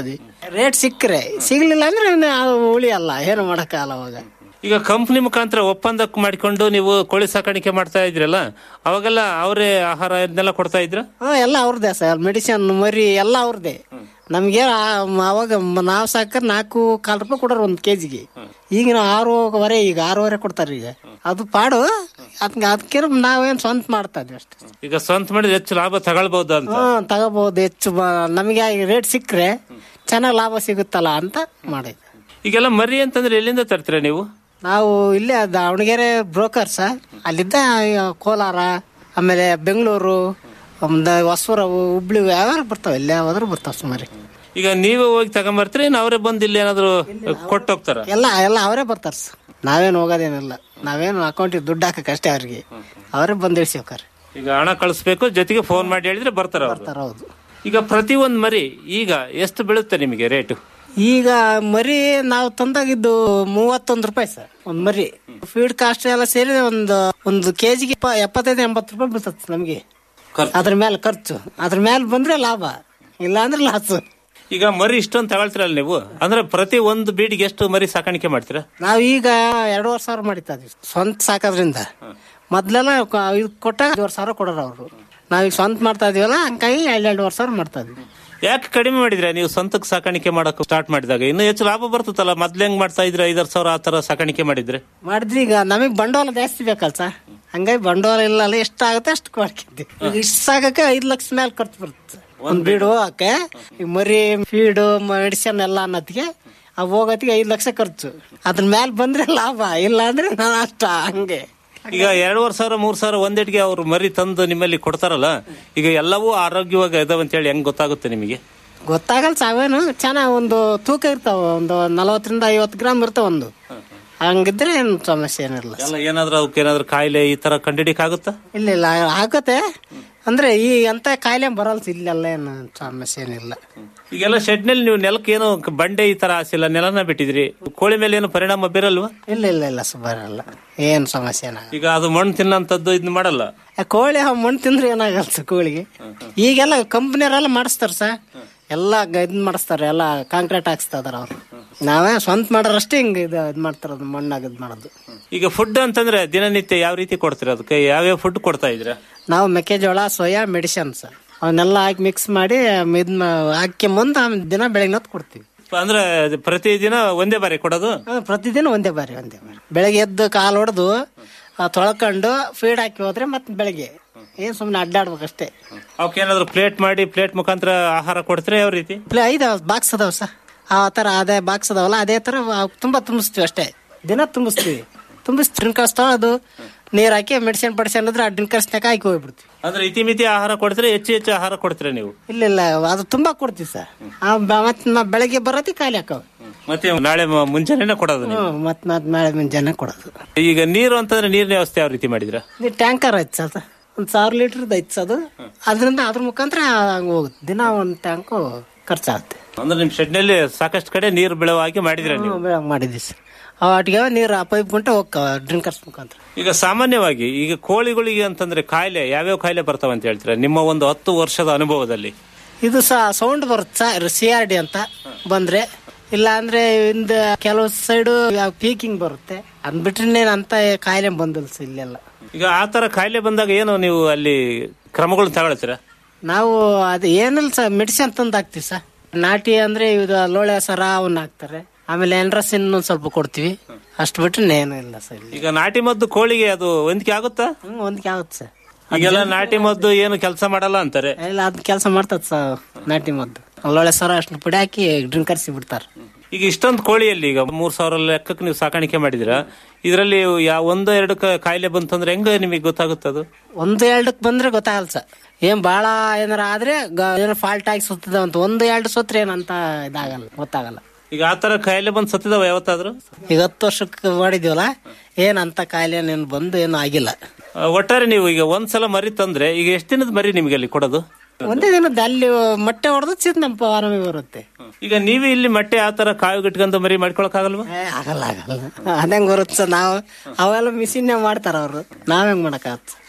ರೇಟ್ ಸಿಕ್ಕರೆ ಸಿಗ್ಲಿಲ್ಲ ಅಂದ್ರೆ ಇನ್ನು ಅದು ಉಳಿಯಲ್ಲ ಏನು ಮಾಡಕ್ಕಾಗಲ್ಲ ಅವಾಗ ಈಗ ಕಂಪ್ನಿ ಮುಖಾಂತರ ಒಪ್ಪಂದ ಮಾಡಿಕೊಂಡು ನೀವು ಕೋಳಿ ಸಾಕಾಣಿಕೆ ಮಾಡ್ತಾ ಇದ್ರಲ್ಲ ಅವಾಗೆಲ್ಲ ಅವರೇ ಆಹಾರ ಇದನ್ನೆಲ್ಲ ಕೊಡ್ತಾ ಇದ್ರ ಹಾ ಎಲ್ಲ ಅವ್ರದ್ದೇ ಸರ್ ಮೆಡಿಸಿನ್ ಮರಿ ಎಲ್ಲ ಅವ್ರದ್ದೇ ನಮ್ಗೆ ಅವಾಗ ನಾವು ಸಾಕ್ರೆ ನಾಲ್ಕು ಕಾಲು ರೂಪಾಯಿ ಕೊಡೋರು ಒಂದು ಕೆಜಿಗೆ ಈಗ ನಾವು ಆರೂವರೆ ಈಗ ಆರೂವರೆ ಕೊಡ್ತಾರೆ ಈಗ ಅದು ಪಾಡು ಅದ್ಕೆ ಅದಕ್ಕೆ ನಾವೇನ್ ಸ್ವಂತ ಮಾಡ್ತಾ ಇದ್ವಿ ಅಷ್ಟೇ ಈಗ ಸ್ವಂತ ಮಾಡಿದ್ರೆ ಹೆಚ್ಚು ಲಾಭ ತಗೊಳ್ಬಹುದು ಅಂತ ಹಾ ತಗೋಬಹುದು ಹೆಚ್ಚು ಬ- ನಮಗೆ ರೇಟ್ ಸಿಕ್ಕರೆ ಚೆನ್ನಾಗಿ ಲಾಭ ಸಿಗುತ್ತಲ್ಲ ಅಂತ ಮಾಡಿದ್ವಿ ಈಗೆಲ್ಲ ಮರಿ ಅಂತಂದ್ರೆ ಎಲ್ಲಿಂದ ತರ್ತೀರಾ ನೀವು ನಾವು ಇಲ್ಲೇ ದಾವಣಗೆರೆ ಬ್ರೋಕರ್ಸ ಅಲ್ಲಿದ್ದ ಈ ಕೋಲಾರ ಆಮೇಲೆ ಬೆಂಗಳೂರು ಒಂದು ಹೊಸೂರವು ಹುಬ್ಳಿ ಯಾವ್ಯಾವ ಬರ್ತಾವ ಇಲ್ಲಿ ಯಾವ್ದಾದ್ರು ಬರ್ತಾವ ಸುಮಾರು ಈಗ ನೀವೇ ಹೋಗಿ ತಗೊಂಬರ್ತೀರಿ ಇನ್ನು ಅವರೇ ಬಂದು ಇಲ್ಲಿ ಏನಾದ್ರು ಕೊಟ್ಟು ಹೋಗ್ತಾರ ಎಲ್ಲ ಎಲ್ಲ ಅವರೇ ಬರ್ತಾರ ಸರ್ ನಾವೇನು ಹೋಗೋದೇನಿಲ್ಲ ನಾವೇನು ಅಕೌಂಟಿಗೆ ದುಡ್ಡು ಹಾಕಕ್ಕೆ ಅಷ್ಟೇ ಅವ್ರಿಗೆ ಅವರೇ ಬಂದು ಇಳಿಸಿ ಹೋಗ್ತಾರೆ ಈಗ ಹಣ ಕಳಿಸ್ಬೇಕು ಜೊತೆಗೆ ಫೋನ್ ಮಾಡಿ ಹೇಳಿದ್ರೆ ಬರ್ತಾರ ಅವ್ರು. ಬರ್ತಾರ ಹೌದು ಈಗ ಪ್ರತಿ ಒಂದ್ ಮರಿ ಈಗ ಎಷ್ಟು ಬೀಳುತ್ತೆ ನಿಮಗೆ ರೇಟು ಈಗ ಮರಿ ನಾವು ತಂದಾಗಿದ್ದು ಮೂವತ್ತೊಂದು ರೂಪಾಯಿ ಸರ್ ಒಂದ್ ಮರಿ ಫೀಡ್ ಕಾಸ್ಟ್ ಎಲ್ಲ ಸೇರಿ ಒಂದು ಒಂದು ಕೆಜಿಗೆ ಎಪ್ಪತ್ತೈದು ಎಂಬತ್ತು ರೂಪಾಯಿ ಬೀಳ್ತದೆ ನಮಗೆ ಅದ್ರ ಮೇಲೆ ಖರ್ಚು ಅದ್ರ ಮೇಲೆ ಬಂದ್ರೆ ಲಾಭ ಇಲ್ಲ ಅಂದ್ರೆ ಲಾಸ್ ಈಗ ಮರಿ ಇಷ್ಟೊಂದು ತಗೊಳ್ತೀರಲ್ಲ ನೀವು ಅಂದ್ರೆ ಪ್ರತಿ ಒಂದು ಬೀಡಿಗೆ ಎಷ್ಟು ಮರಿ ಸಾಕಾಣಿಕೆ ಮಾಡ್ತೀರಾ ನಾವ್ ಈಗ ಎರಡೂವರೆ ಸಾವಿರ ಮಾಡಿತಾ ಇದೀವಿ ಸ್ವಂತ ಸಾಕೋದ್ರಿಂದ ಮೊದ್ಲೆಲ್ಲ ಕ- ಇದು ಕೊಟ್ಟಾಗ ಎರಡೂವರೆ ಸಾವಿರ ಕೊಡೋರು ಅವರು ನಾವೀಗ ಸ್ವಂತ ಮಾಡ್ತಾ ಇದೀವಲ್ಲ ಹಂಗಾಗಿ ಎರಡು ಎರಡೂವರೆ ಸಾವಿರ ಮಾಡ್ತಾ ಇದೀವಿ ಯಾಕೆ ಕಡಿಮೆ ಮಾಡಿದ್ರೆ ನೀವು ಸ್ವಂತಕ್ಕೆ ಸಾಕಾಣಿಕೆ ಮಾಡಕ್ ಸ್ಟಾರ್ಟ್ ಮಾಡಿದಾಗ ಇನ್ನು ಹೆಚ್ಚು ಲಾಭ ಬರ್ತದಲ್ಲ ಮೊದ್ಲು ಹೆಂಗ್ ಮಾಡ್ತಾ ಇದ್ರೆ ಐದಾರು ಸಾವಿರ ಆ ತರ ಸಾಕಾಣಿಕೆ ಮಾಡಿದ್ರೆ ಮಾಡಿದ್ರಿ ಈಗ ನಮಗ್ ಬಂಡವಾಳ ಜಾಸ್ತಿ ಬೇಕಲ್ಲ ಸರ್ ಹಂಗಾಗಿ ಬಂಡವಾಳ ಇಲ್ಲ ಅಲ್ಲ ಎಷ್ಟು ಆಗುತ್ತೆ ಅಷ್ಟು ಮಾಡ್ಕೊಂತೀವಿ ಈಗ ಇಷ್ಟು ಸಾಕಕ್ಕೆ ಐದ್ ಲಕ್ಷ ಮೇಲೆ ಖರ್ಚು ಬರುತ್ತೆ ಒಂದ್ ಬೀಡು ಹಾಕೆ ಈ ಮರಿ ಫೀಡು ಮೆಡಿಸಿನ್ ಎಲ್ಲ ಅನ್ನೋತ್ತಿಗೆ ಆ ಹೋಗೋತ್ತಿಗೆ ಐದ್ ಲಕ್ಷ ಖರ್ಚು ಅದ್ರ ಮೇಲೆ ಬಂದ್ರೆ ಲಾಭ ಇಲ್ಲ ಅಂದ್ರೆ ನಾನು ಅಷ್ಟ ಹಂಗೆ ಈಗ ಎರಡೂವರೆ ಸಾವಿರ ಮೂರ್ ಸಾವಿರ ಒಂದೇಟಿಗೆ ಅವ್ರು ಮರಿ ತಂದು ನಿಮ್ಮಲ್ಲಿ ಕೊಡ್ತಾರಲ್ಲ ಈಗ ಎಲ್ಲವೂ ಆರೋಗ್ಯವಾಗಿ ಇದಾವೆ ಅಂತ ಹೇಳಿ ಹೆಂಗ್ ಗೊತ್ತಾಗುತ್ತೆ ನಿಮಗೆ ಗೊತ್ತಾಗಲ್ಲ ಸಾವೇನು ಚೆನ್ನಾಗ್ ಒಂದು ತೂಕ ಇರ್ತಾವ ಒಂದು ನಲವತ್ತರಿಂದ ಐವತ್ತು ಗ್ರಾಮ್ ಇರ್ತಾವ ಒಂದು ಹಂಗಿದ್ರೆ ಏನು ಸಮಸ್ಯೆ ಏನಿಲ್ಲ ಎಲ್ಲ ಏನಾದ್ರೂ ಅವಕ್ಕೆ ಏನಾದ್ರೂ ಕಾಯಿಲೆ ಈ ತರ ಕಂಡಿಡಿಕ್ ಆಗುತ್ತಾ ಇಲ್ಲ ಇಲ್ಲ ಆಗತ್ತೆ ಅಂದ್ರೆ ಈ ಅಂತ ಕಾಯಿಲೆ ಬರಲ್ಲ ಇಲ್ಲೆಲ್ಲ ಏನು ಸಮಸ್ಯೆ ಏನಿಲ್ಲ ಈಗೆಲ್ಲ ಶೆಡ್ ನಲ್ಲಿ ನೀವು ನೆಲಕ್ಕೆ ಏನು ಬಂಡೆ ಈ ತರ ಹಾಸಿಲ್ಲ ನೆಲನ ಬಿಟ್ಟಿದ್ರಿ ಕೋಳಿ ಮೇಲೆ ಏನು ಪರಿಣಾಮ ಬೀರಲ್ವಾ ಇಲ್ಲ ಇಲ್ಲ ಇಲ್ಲ ಸು ಬರಲ್ಲ ಏನು ಸಮಸ್ಯೆ ಏನಾಗಲ್ಲ ಈಗ ಅದು ಮಣ್ಣು ತಿನ್ನಂತದ್ದು ಇದನ್ನ ಮಾಡಲ್ಲ ಆ ಕೋಳಿ ಆ ಮಣ್ಣು ತಿಂದ್ರೆ ಏನಾಗಲ್ಲ ಸರ್ ಕೋಳಿಗೆ ಈಗೆಲ್ಲ ಕಂಪ್ನಿಯವರೆಲ್ಲ ಮಾಡಿಸ್ತಾರ ಸರ್ ಎಲ್ಲ ಇದ್ ಮಾಡಿಸ್ತಾರೆ ಎಲ್ಲ ಕಾಂಕ್ರೀಟ್ ಹಾಕ್ಸ್ತಾ ಇದಾರ ಅವ್ರು ನಾವೇ ಸ್ವಂತ ಮಾಡೋರಷ್ಟೇ ಹಿಂಗ ಇದು ಇದ್ ಮಾಡ್ತಾರ ಮಣ್ಣಾಗ ಇದ್ ಮಾಡೋದು ಈಗ ಫುಡ್ ಅಂತಂದ್ರೆ ದಿನನಿತ್ಯ ಯಾವ ರೀತಿ ಕೊಡ್ತೀರಾ ಅದಕ್ಕೆ ಯಾವ್ಯಾವ ಫುಡ್ ಕೊಡ್ತಾ ಇದ್ರ ನಾವು ಮೆಕ್ಕೆಜೋಳ ಸೋಯಾ ಮೆಡಿಸಿನ್ಸ್ ಅವನ್ನೆಲ್ಲ ಹಾಕಿ ಮಿಕ್ಸ್ ಮಾಡಿ ಇದ್ ಹಾಕಿ ಮುಂದೆ ಆಮೇಲೆ ದಿನ ಬೆಳಗ್ಗೆ ಹೊತ್ತು ಕೊಡ್ತೀವಿ ಅಂದ್ರೆ ಅದು ಪ್ರತಿದಿನ ಒಂದೇ ಬಾರಿ ಕೊಡೋದು ಹಾ, ಪ್ರತಿದಿನ ಒಂದೇ ಬಾರಿ ಒಂದೇ ಬಾರಿ ಬೆಳಗ್ಗೆ ಎದ್ದು ಕಾಲು ಹೊಡೆದು ತೊಳ್ಕೊಂಡು ಫೀಡ್ ಹಾಕಿ ಹೋದ್ರೆ ಮತ್ತೆ ಬೆಳಗ್ಗೆ ಏನ್ ಸುಮ್ಮನೆ ಅಡ್ಡಾಡ್ಬೇಕಷ್ಟೇ ಅವಕ್ಕೆ ಏನಾದ್ರು ಪ್ಲೇಟ್ ಮಾಡಿ ಪ್ಲೇಟ್ ಮುಖಾಂತರ ಆಹಾರ ಕೊಡ್ತೀರಾ ಯಾವ ರೀತಿ ಪ್ಲೇ ಐದು ಬಾಕ್ಸ್ ಅದಾವ ಸರ್ ಆ ತರ ಅದೇ ಬಾಕ್ಸ್ ಅದಾವಲ್ಲ ಅದೇ ತರ ಅವ್ ತುಂಬಾ ತುಂಬಿಸ್ತೀವಿ ಅಷ್ಟೇ ದಿನ ತುಂಬಿಸ್ತೀವಿ ತುಂಬಿಸ್ ಡ್ರಿಂಕರ್ಸ್ ತೊಳೆದು ನೀರ್ ಹಾಕಿ ಮೆಡಿಸಿನ್ ಪಡಿಸಿನ್ ಅಂದ್ರೆ ಆ ಡ್ರಿಂಕರ್ಸ್ನಾಗ ಹಾಕಿ ಹೋಗ್ಬಿಡ್ತೀವಿ ಅಂದ್ರೆ ಇತಿಮಿತಿ ಆಹಾರ ಕೊಡ್ತೀರಾ ಹೆಚ್ಚು ಹೆಚ್ಚು ಆಹಾರ ಕೊಡ್ತೀರಾ ನೀವು ಇಲ್ಲ ಇಲ್ಲ ಅದು ತುಂಬಾ ಕೊಡ್ತೀವಿ ಸರ್ ಮತ್ತೆ ಬೆಳಗ್ಗೆ ಬರತಿ ಖಾಲಿ ಹಾಕವ ಮತ್ತೆ ನಾಳೆ ಮ- ಮುಂಜಾನೆನೆ ಕೊಡೋದು ನೀವು ಹ್ಮ್ ಮತ್ ಮತ್ ನಾಳೆ ಮುಂಜಾನೆ ಕೊಡೋದು ಈಗ ನೀರು ಅಂತಂದ್ರೆ ನೀರಿನ ವ್ಯವಸ್ಥೆ ಯಾವ ರೀತಿ ಮಾಡಿದ್ರ ಇದು ಟ್ಯಾಂಕರ್ ಐತ್ ಸರ್ ಅದು. ಒಂದ್ ಸಾವಿರ ಲೀಟರ್ ಐತ್ ಸರ್ ಅದು ಅದರಿಂದ ಅದ್ರ ಮುಖಾಂತರ ಹಂಗ ಹೋಗುತ್ತೆ ದಿನ ಒಂದ್ ಟ್ಯಾಂಕು ಖರ್ಚಾಗುತ್ತೆ ಅಂದ್ರೆ ನಿಮ್ ಶೆಡ್ ನಲ್ಲಿ ಸಾಕಷ್ಟು ಕಡೆ ನೀರು ಬೀಳುವ ಹಾಗೆ ಮಾಡಿದ್ರ ನೀವು ಹ್ಮ್, ಬೆಳಗ್ ಮಾಡಿದ್ವಿ ಸರ್ ಅವಾಟಿಗೆ ನೀರು ಆ ಪೈಪ್ ಗುಂಟ ಹೋಗ್ತಾವ ಡ್ರಿಂಕರ್ಸ್ ಮುಖಾಂತರ ಈಗ ಸಾಮಾನ್ಯವಾಗಿ ಈಗ ಕೋಳಿಗಳಿಗೆ ಅಂತಂದ್ರೆ ಕಾಯಿಲೆ ಯಾವ್ಯಾವ ಕಾಯಿಲೆ ಬರ್ತಾವ ಅಂತ ಹೇಳ್ತೀರಾ ನಿಮ್ಮ ಒಂದು ಹತ್ತು ವರ್ಷದ ಅನುಭವದಲ್ಲಿ ಇದು ಸಹ ಸೌಂಡ್ ಬರುತ್ತೆ ಸರ್ ಸಿ ಆರ್ ಡಿ ಅಂತ ಬಂದ್ರೆ ಇಲ್ಲ ಅಂದ್ರೆ ಇಂದ ಕೆಲವು ಸೈಡು ಪೀಕಿಂಗ್ ಬರುತ್ತೆ ಅದ್ ಬಿಟ್ರೆ ಅಂತ ಕಾಯಿಲೆ ಬಂದಿಲ್ಲ ಸರ್ ಇಲ್ಲೆಲ್ಲ ಈಗ ಆ ತರ ಕಾಯಿಲೆ ಬಂದಾಗ ಏನು ನೀವು ಅಲ್ಲಿ ಕ್ರಮಗಳು ತಗೊಳ್ತೀರಾ ನಾವು ಅದು ಏನಿಲ್ಲ ಸರ್ ಮೆಡಿಸಿನ್ ತಂದು ಹಾಕ್ತಿವಿ ಸರ್ ನಾಟಿ ಅಂದ್ರೆ ಇದು ಲೋಳೆ ಸರ ಅವನ್ನ ಹಾಕ್ತಾರೆ ಆಮೇಲೆ ಎನ್ರಸಿನ್ ಒಂದ್ ಸ್ವಲ್ಪ ಕೊಡ್ತೀವಿ ಅಷ್ಟು ಬಿಟ್ರೆ ಏನೂ ಇಲ್ಲ ಸರ್ ಇಲ್ಲಿ ಈಗ ನಾಟಿ ಮದ್ದು ಕೋಳಿಗೆ ಅದು ಹೊಂದಿಕೆ ಆಗುತ್ತಾ ಹ್ಮ್ ಒಂದ್ಕೆ ಆಗುತ್ತೆ ಸರ್ ಈಗೆಲ್ಲ ನಾಟಿ ಮದ್ದು ಏನು ಕೆಲಸ ಮಾಡಲ್ಲ ಅಂತಾರೆ ಇಲ್ಲ ಅದ್ ಕೆಲಸ ಮಾಡ್ತದ ಸರ್ ನಾಟಿ ಮದ್ದು ಲೋಳೆ ಸರ ಅಷ್ಟು ಪುಡಿ ಹಾಕಿ ಡ್ರಿಂಕರ್ಸಿ ಬಿಡ್ತಾರೆ ಈಗ ಇಷ್ಟೊಂದು ಕೋಳಿಯಲ್ಲಿ ಈಗ ಮೂರ್ ಸಾವಿರ ಲೆಕ್ಕಕ್ಕೆ ನೀವು ಸಾಕಾಣಿಕೆ ಮಾಡಿದಿರಾ ಇದರಲ್ಲಿ ಯಾವ ಒಂದು ಎರಡು ಕ- ಕಾಯಿಲೆ ಬಂತಂದ್ರೆ ಹೆಂಗ ನಿಮಗೆ ಗೊತ್ತಾಗುತ್ತದು ಒಂದು ಎರಡಕ್ ಬಂದ್ರೆ ಗೊತ್ತಾಗಲ್ಲ ಸರ್ ಏನ್ ಬಾಳ ಏನಾರ ಆದ್ರೆ ಗ- ಏನೋ ಫಾಲ್ಟ್ ಆಗಿ ಸುತ್ತದ ಅಂತ ಒಂದು ಎರಡು ಸುತ್ರ ಏನಂತ ಇದಾಗಲ್ಲ ಗೊತ್ತಾಗಲ್ಲ ಈಗ ಆ ತರ ಕಾಯಿಲೆ ಬಂದು ಸತ್ತಿದಾವ ಯಾವತ್ತಾದ್ರು ಈಗ ಹತ್ತು ವರ್ಷಕ್ಕೆ ಮಾಡಿದೀವಲ್ಲ ಏನಂತ ಕಾಯಿಲೆ ಏನು ಬಂದು ಏನು ಆಗಿಲ್ಲ ಆ, ಒಟ್ಟಾರೆ ನೀವು ಈಗ ಒಂದ್ಸಲ ಮರಿ ತಂದ್ರೆ ಈಗ ಎಷ್ಟು ದಿನದ ಮರಿ ನಿಮ್ಗೆ ಅಲ್ಲಿ ಕೊಡೋದು ಒಂದೇ ದಿನದ ಅಲ್ಲಿ ಮೊಟ್ಟೆ ಹೊಡೆದು ಚಿತ್ ನಮ್ಮ ಆರಾಮಿ ಬರುತ್ತೆ ಈಗ ನೀವೇ ಇಲ್ಲಿ ಮಟ್ಟೆ ಆ ತರ ಕಾವು ಇಟ್ಕೊಂತ ಮರಿ ಮಾಡ್ಕೊಳಕ್ ಆಗಲ್ವಾ ಆಗಲ್ಲ ಆಗಲ್ಲ ಅದಂಗ್ ಬರುತ್ತೆ ಸರ್ ನಾವು ಅವೆಲ್ಲ ಮಿಷಿನ್ ಮಾಡ್ತಾರ ಅವ್ರು ನಾವ್ ಹೆಂಗ್ ಮಾಡಕ್